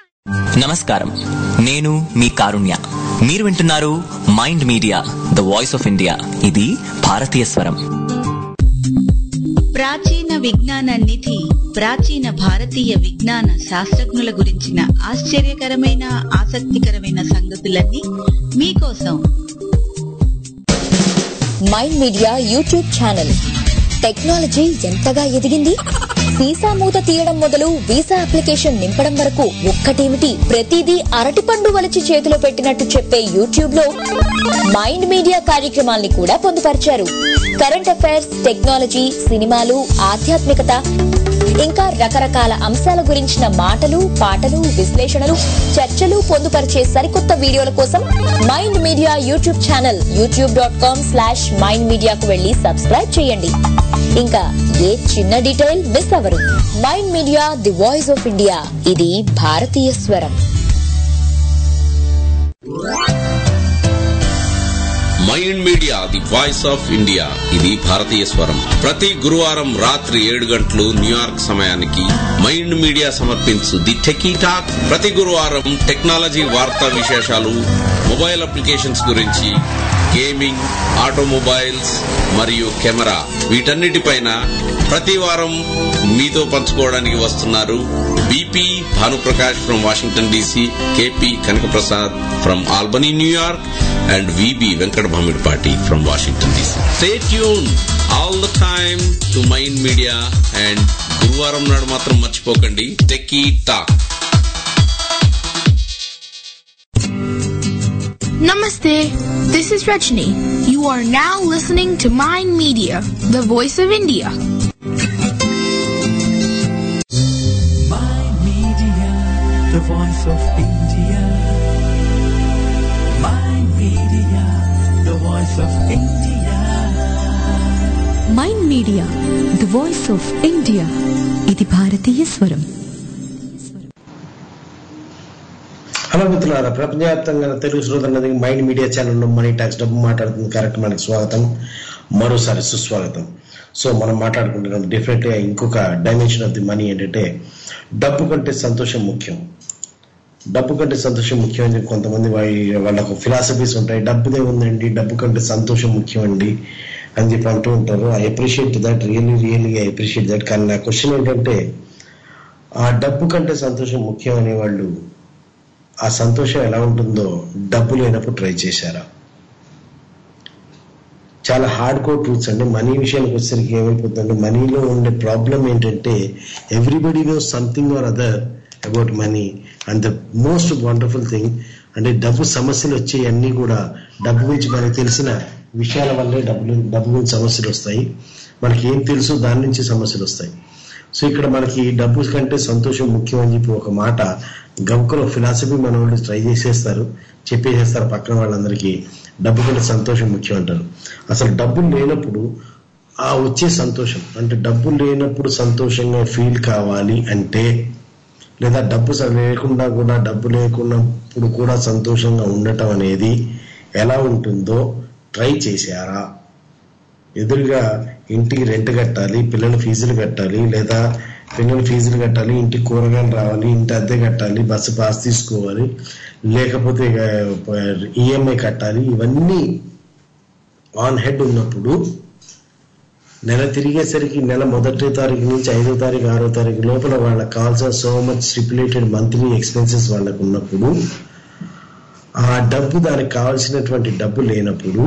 నమస్కారం నేను మీ కారుణ్య మీరు వింటున్నారు mind media the voice of India ఇది భారతీయ స్వరం ప్రాచీన విజ్ఞాన నిధి ప్రాచీన భారతీయ విజ్ఞాన శాస్త్రజ్ఞుల గురించిన ఆశ్చర్యకరమైన ఆసక్తికరమైన సంగతులన్నీ మీకోసం mind media YouTube channel technology ఎంతగా ఎదిగింది వీసా మూత తీయడం మొదలు వీసా అప్లికేషన్ నింపడం వరకు ఒక్కటేమిటి ప్రతిదీ అరటిపండు వలిచి చేతిలో పెట్టినట్టు చెప్పే యూట్యూబ్ లో మైండ్ మీడియా కార్యక్రమాల్ని కూడా పొందుపరిచారు కరెంట్ అఫైర్స్ టెక్నాలజీ సినిమాలు ఆధ్యాత్మికత ఇంకా రకరకాల అంశాల గురించిన మాటలు పాటలు విశ్లేషణలు చర్చలు పొందుపరిచే సరికొత్త వీడియోల కోసం mind media YouTube channel YouTube dot com slash mind మీడియాకు వెళ్లి సబ్స్క్రైబ్ చేయండి ఇంకా ఏ చిన్న డీటెయిల్ మిస్ అవరు mind media the voice of India ఇది భారతీయ స్వరం mind media the voice of India ఇది భారతీయ స్వరం ప్రతి గురువారం రాత్రి ఏడు గంటలు న్యూయార్క్ సమయానికి మైండ్ మీడియా సమర్పించు ది టెకీ టాక్ ప్రతి గురువారం టెక్నాలజీ వార్తా విశేషాలు మొబైల్ అప్లికేషన్స్ గురించి గేమింగ్ ఆటోమొబైల్స్ మరియు కెమెరా వీటన్నిటిపైన ప్రతి వారం మీతో పంచుకోవడానికి వస్తున్నారు BP Bhanuprakash from Washington DC KP Kanakaprasad from Albany New York and VB Venkat Bhamidpati from Washington DC. Stay tuned all the time to Mind Media and గురువారం నాడు మాత్రం మర్చిపోకండి techie talk Namaste. This is Rajni. You are now listening to Mind Media, the voice of India. Mind Media, the voice of India. Mind Media, the voice of India. Mind media the voice of India ఇది భారతీయ స్వరం hello మిత్రులారా ప్రపంచవ్యాప్తంగా తెలుగు శ్రోతలది mind media ఛానల్లో money tax డబ్బు మాట్లాడుతుంది కార్యక్రమానికి స్వాగతం మరోసారి సుస్వాగతం సో మనం మాట్లాడుకుంటున్నాం డెఫినెట్గా ఇంకొక డైమెన్షన్ ఆఫ్ ది మనీ ఏంటంటే డబ్బు కంటే సంతోషం ముఖ్యం డబ్బు కంటే సంతోషం ముఖ్యం అని చెప్పి కొంతమంది వాళ్ళ వాళ్ళకు ఫిలాసఫీస్ ఉంటాయి డబ్బుదే ఉందండి డబ్బు కంటే సంతోషం ముఖ్యం అండి అని చెప్పి అంటూ ఉంటారు I appreciate that really really I appreciate that కానీ నా క్వశ్చన్ ఏంటంటే ఆ డబ్బు కంటే సంతోషం ముఖ్యం అనేవాళ్ళు ఆ సంతోషం ఎలా ఉంటుందో డబ్బు లేనప్పుడు ట్రై చేశారా చాలా హార్డ్ కోర్ ట్రూత్స్ అండి మనీ విషయానికి వచ్చేసరికి ఏమైపోతుందంటే మనీలో ఉండే ప్రాబ్లం ఏంటంటే everybody know something or other about money and the most wonderful thing అంటే డబ్బు సమస్యలు వచ్చే అన్నీ కూడా డబ్బు గురించి మనకు తెలిసిన విషయాల వల్లే డబ్బులు డబ్బు గురించి సమస్యలు వస్తాయి మనకి ఏం తెలుసు దాని నుంచి సమస్యలు వస్తాయి సో ఇక్కడ మనకి డబ్బు కంటే సంతోషం ముఖ్యం అని చెప్పి ఒక మాట గంకులో ఫిలాసఫీ మన వాళ్ళు ట్రై చేసేస్తారు చెప్పేసేస్తారు పక్కన వాళ్ళందరికీ డబ్బు కంటే సంతోషం ముఖ్యం అంటారు అసలు డబ్బు లేనప్పుడు ఆ వచ్చే సంతోషం అంటే డబ్బు లేనప్పుడు సంతోషంగా ఫీల్ కావాలి అంటే లేదా డబ్బు స- లేకుండా కూడా డబ్బు లేకున్నప్పుడు కూడా సంతోషంగా ఉండటం అనేది ఎలా ఉంటుందో ట్రై చేశారా ఎదురుగా ఇంటికి రెంట్ కట్టాలి పిల్లల ఫీజులు కట్టాలి లేదా పిల్లల ఫీజులు కట్టాలి ఇంటికి కూరగాయలు రావాలి ఇంటి అద్దె కట్టాలి బస్సు పాస్ తీసుకోవాలి లేకపోతే ఈఎంఐ కట్టాలి ఇవన్నీ ఆన్ హెడ్ ఉన్నప్పుడు నెల తిరిగేసరికి నెల మొదటి తారీఖు నుంచి ఐదో తారీఖు ఆరో తారీఖు లోపల వాళ్ళకి కావాల్సిన so much stipulated monthly expenses వాళ్ళకు ఉన్నప్పుడు ఆ డబ్బు దానికి కావాల్సినటువంటి డబ్బు లేనప్పుడు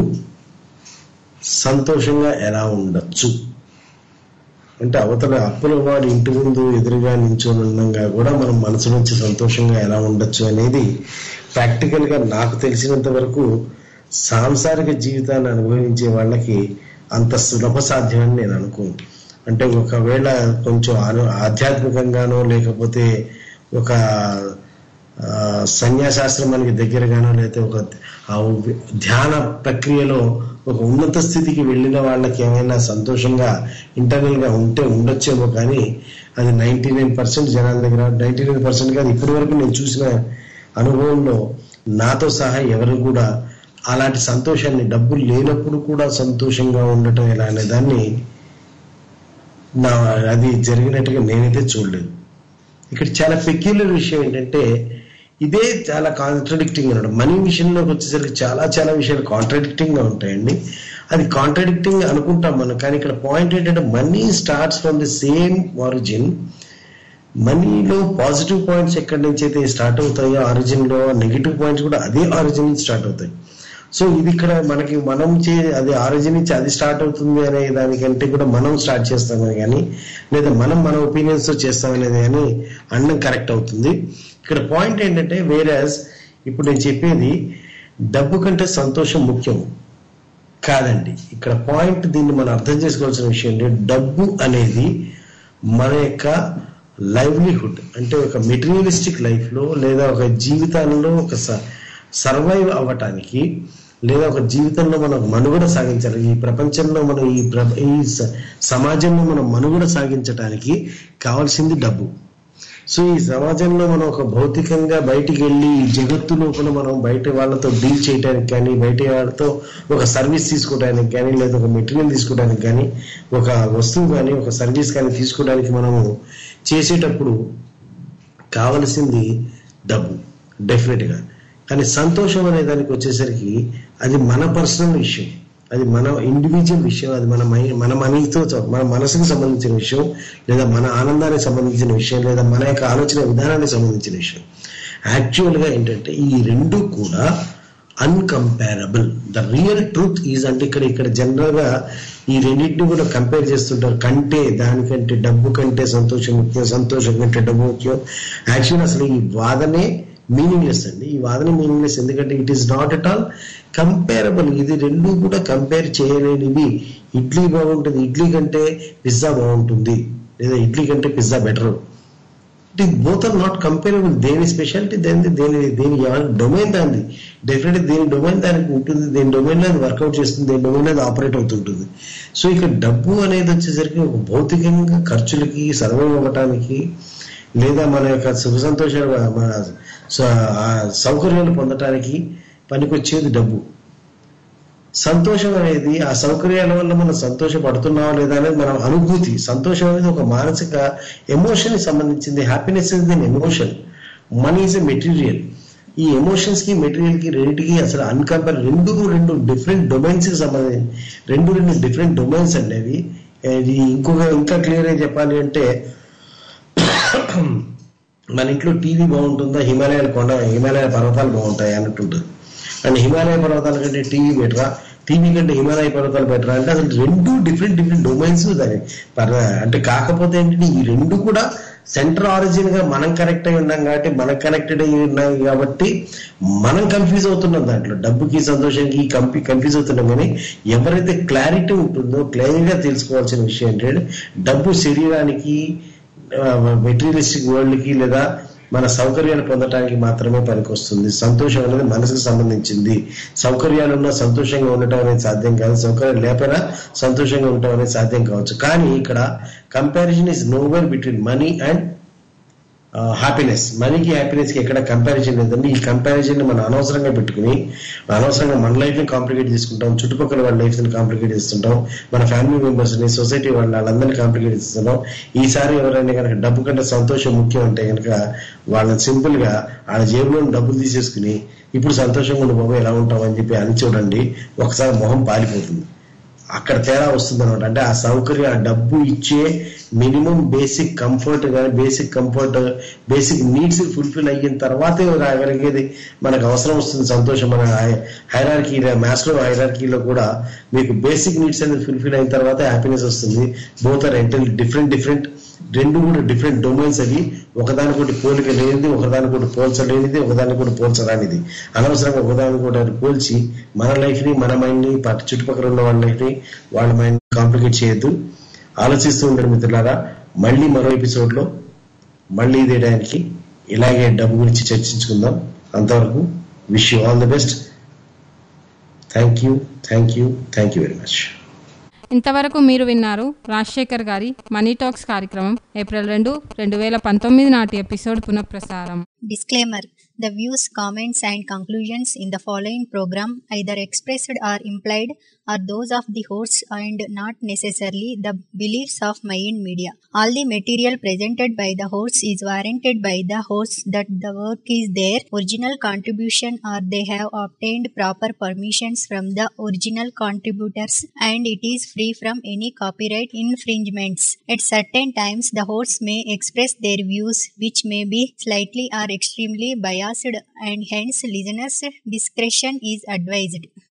సంతోషంగా ఎలా ఉండొచ్చు అంటే అవతల అప్పుల వాడి ఇంటి ముందు ఎదురుగా నించొని ఉండగా కూడా మనం మనసు నుంచి సంతోషంగా ఎలా ఉండొచ్చు అనేది ప్రాక్టికల్ గా నాకు తెలిసినంత వరకు సాంసారిక జీవితాన్ని అనుభవించే వాళ్ళకి అంత సులభ సాధ్యమని నేను అనుకోను అంటే ఒకవేళ కొంచెం ఆను- ఆధ్యాత్మికంగానో లేకపోతే ఒక ఆ, సన్యాసాశ్రమానికి దగ్గరగానో లేకపోతే ఒక ఆ ధ్యాన ప్రక్రియలో ఒక ఉన్నత స్థితికి వెళ్ళిన వాళ్ళకి ఏమైనా సంతోషంగా ఇంటర్నల్ గా ఉంటే ఉండొచ్చేమో కానీ అది నైన్టీ నైన్ పర్సెంట్ జనాల దగ్గర నైన్టీ నైన్ పర్సెంట్ కాదు ఇప్పటి వరకు నేను చూసిన అనుభవంలో నాతో సహా ఎవరు కూడా అలాంటి సంతోషాన్ని డబ్బులు లేనప్పుడు కూడా సంతోషంగా ఉండటం ఎలా అనే దాన్ని నా అది జరిగినట్టుగా నేనైతే చూడలేదు ఇక్కడ చాలా పెక్యులర్ విషయం ఏంటంటే ఇదే చాలా కాంట్రడిక్టింగ్ అనమాట మనీ విషయంలోకి వచ్చేసరికి చాలా చాలా విషయాలు కాంట్రడిక్టింగ్ గా ఉంటాయండి అది కాంట్రడిక్టింగ్ అనుకుంటాం మనం కానీ ఇక్కడ పాయింట్ ఏంటంటే money starts from the same origin మనీలో పాజిటివ్ పాయింట్స్ ఎక్కడి నుంచి అయితే స్టార్ట్ అవుతాయో ఆరిజిన్ లో నెగిటివ్ పాయింట్స్ కూడా అదే ఆరిజిన్ నుంచి స్టార్ట్ అవుతాయి సో ఇది ఇక్కడ మనకి మనం చే అది ఆరిజిన్ నుంచి అది స్టార్ట్ అవుతుంది అనే దానికంటే కూడా మనం స్టార్ట్ చేస్తామని కానీ లేదా మనం మన ఒపీనియన్స్ తో చేస్తామనేది కానీ అన్నం కరెక్ట్ అవుతుంది ఇక్కడ పాయింట్ ఏంటంటే వేరేస్ ఇప్పుడు నేను చెప్పేది డబ్బు కంటే సంతోషం ముఖ్యం కాదండి ఇక్కడ పాయింట్ దీన్ని మనం అర్థం చేసుకోవాల్సిన విషయం ఏంటంటే డబ్బు అనేది మన యొక్క లైవ్లీహుడ్ అంటే ఒక మెటీరియలిస్టిక్ లైఫ్ లో లేదా ఒక జీవితాల్లో ఒక సర్వైవ్ అవ్వటానికి లేదా ఒక జీవితంలో మనం మనుగడ సాగించాలి ఈ ప్రపంచంలో మనం ఈ ప్ర- ఈ స- సమాజంలో మనం మనుగడ సాగించడానికి కావాల్సింది డబ్బు సో ఈ సమాజంలో మనం ఒక భౌతికంగా బయటికి వెళ్ళి ఈ జగత్తు లోపల మనం బయట వాళ్ళతో డీల్ చేయడానికి కానీ బయట వాళ్ళతో ఒక సర్వీస్ తీసుకోవడానికి కానీ లేదా ఒక మెటీరియల్ తీసుకోవడానికి కానీ ఒక వస్తువు కానీ ఒక సర్వీస్ కానీ తీసుకోవడానికి మనము చేసేటప్పుడు కావలసింది డబ్బు డెఫినెట్ గా కానీ సంతోషం అనే దానికి వచ్చేసరికి అది మన పర్సనల్ విషయం అది మన ఇండివిజువల్ విషయం అది మన మై మన మనీతో మన మనసుకు సంబంధించిన విషయం లేదా మన ఆనందానికి సంబంధించిన విషయం లేదా మన యొక్క ఆలోచన విధానానికి సంబంధించిన విషయం యాక్చువల్ గా ఏంటంటే ఈ రెండు కూడా uncomparable the real truth is అంటే ఇక్కడ ఇక్కడ జనరల్ గా ఈ రెండింటిని కూడా కంపేర్ చేస్తుంటారు కంటే దానికంటే డబ్బు కంటే సంతోషం ముఖ్యం సంతోషం కంటే డబ్బు ముఖ్యం యాక్చువల్ అసలు ఈ వాదనే మీనింగ్లెస్ అండి ఈ వాదన మీనింగ్లెస్ ఎందుకంటే it is not at all comparable ఇది రెండు కూడా కంపేర్ చేయలేనివి ఇడ్లీ బాగుంటుంది ఇడ్లీ కంటే పిజ్జా బాగుంటుంది లేదా ఇడ్లీ కంటే pizza better it is both are not comparable దేని స్పెషాలిటీ దేని దేని దేని డొమైన్ దాన్ని డెఫినెట్ దేని డొమైన్ దానికి ఉంటుంది దేని డొమైన్ లో అది వర్కౌట్ చేస్తుంది దేని డొమైన్ లో అది ఆపరేట్ అవుతుంటుంది సో ఇక డబ్బు అనేది వచ్చేసరికి ఒక భౌతికంగా ఖర్చులకి సర్వైవ్ అవ్వటానికి లేదా మన యొక్క సుఖ సంతోషాలు మన సో ఆ సౌకర్యాలు పొందటానికి పనికొచ్చేది డబ్బు సంతోషం అనేది ఆ సౌకర్యాల వల్ల మనం సంతోషపడుతున్నావా లేదా అనేది మన అనుభూతి సంతోషం అనేది ఒక మానసిక ఎమోషన్ సంబంధించింది happiness is than emotion money is a material ఈ ఎమోషన్స్ కి మెటీరియల్ కి రెండింటికి అసలు అన్కంపేర్ రెండు రెండు డిఫరెంట్ డొమైన్స్ కి సంబంధించి రెండు రెండు డిఫరెంట్ డొమైన్స్ అండి అవి ఇది ఇంకొక ఇంకా క్లియర్ గా చెప్పాలి అంటే మన ఇంట్లో టీవీ బాగుంటుందా హిమాలయాల కొండ హిమాలయ పర్వతాలు బాగుంటాయి అన్నట్టుంటుంది అండ్ హిమాలయ పర్వతాల కంటే టీవీ బెటరా టీవీ కంటే హిమాలయ పర్వతాలు బెటరా అంటే అసలు రెండు డిఫరెంట్ డిఫరెంట్ డొమైన్స్ దాని పర్- అంటే కాకపోతే ఏంటంటే ఈ రెండు కూడా సెంటర్ ఆరిజిన్ గా మనం కనెక్ట్ అయి ఉన్నాం కాబట్టి మనం కనెక్టెడ్ అయి ఉన్నాం కాబట్టి మనం కన్ఫ్యూజ్ అవుతున్నాం దాంట్లో డబ్బుకి సంతోషానికి కంపి కన్ఫ్యూజ్ అవుతున్నాం కానీ ఎవరైతే క్లారిటీ ఉంటుందో క్లియర్ గా తెలుసుకోవాల్సిన విషయం ఏంటంటే డబ్బు శరీరానికి మెటీరియలిస్టిక్ వరల్డ్ కి లేదా మన సౌకర్యాలు పొందడానికి మాత్రమే పనికొస్తుంది సంతోషం అనేది మనసుకు సంబంధించింది సౌకర్యాలు ఉన్నా సంతోషంగా ఉండటం అనేది సాధ్యం కాదు సౌకర్యాలు లేకపోయినా సంతోషంగా ఉండటం అనేది సాధ్యం కావచ్చు కానీ ఇక్కడ comparison is nowhere between money and happiness మనీకి హ్యాపీనెస్ కి ఎక్కడ కంపారిజన్ లేదండి ఈ కంపారిజన్ మనం అనవసరంగా పెట్టుకుని అనవసరంగా మన లైఫ్ ని కాంప్లికేట్ చేసుకుంటాం చుట్టుపక్కల వాళ్ళ లైఫ్ ని కాంప్లికేట్ చేస్తుంటాం మన ఫ్యామిలీ మెంబర్స్ ని సొసైటీ వాళ్ళ వాళ్ళందరినీ కాంప్లికేట్ చేస్తున్నాం ఈసారి ఎవరైనా కనుక డబ్బు కంటే సంతోషం ముఖ్యం అంటే కనుక వాళ్ళని సింపుల్ గా వాళ్ళ జేబులో డబ్బులు తీసేసుకుని ఇప్పుడు సంతోషంగా ఉండి బాబు ఎలా ఉంటాం అని చెప్పి అని చూడండి ఒకసారి మొహం పాలిపోతుంది అక్కడ తేడా వస్తుంది అనమాట అంటే ఆ సౌకర్యం ఆ డబ్బు ఇచ్చే మినిమం బేసిక్ కంఫర్ట్ కానీ basic comfort basic needs fulfil అయిన తర్వాతే రాగలిగేది మనకు అవసరం వస్తుంది సంతోషం మన హైరార్కీ మ్యాథ్స్ లో హైరార్కీలో కూడా మీకు బేసిక్ నీడ్స్ అనేది ఫుల్ఫిల్ అయిన తర్వాత హ్యాపీనెస్ వస్తుంది బోత్ ఆర్ ఎంటల్ డిఫరెంట్ డిఫరెంట్ రెండు కూడా డిఫరెంట్ డొమైన్స్ అవి ఒకదానికొకటి పోలిక లేనిది ఒకదానికొకటి పోల్చలేనిది ఒకదానికొకటి పోల్చరానిది అనవసరంగా ఒకదానికొకటి పోల్చి మన లైఫ్ ని మన మైండ్ ని పక్క చుట్టుపక్కల ఉన్న వాళ్ళ లైఫ్ ని వాళ్ళ మైండ్ కాంప్లికేట్ చేయొద్దు ఆలోచిస్తూ ఉండండి మిత్రులారా మళ్ళీ మరో ఎపిసోడ్ లో మళ్ళీ ఇదే టైంకి ఇలాగే డబ్బు గురించి చర్చించుకుందాం అంతవరకు wish you all the best thank you thank you thank you very much ఇంతవరకు మీరు విన్నారు రాజశేఖర్ గారి మనీ టాక్స్ కార్యక్రమం ఏప్రిల్ రెండు రెండు వేల పంతొమ్మిది నాటి ఎపిసోడ్ పునఃప్రసారం Disclaimer The views, comments, and conclusions in the following program, either expressed or implied, are those of the hosts and not necessarily the beliefs of Mayan Media. All the material presented by the hosts is warranted by the hosts that the work is their original contribution or they have obtained proper permissions from the original contributors and it is free from any copyright infringements. At certain times, the hosts may express their views which may be slightly or extremely biased and hence listeners' discretion is advised.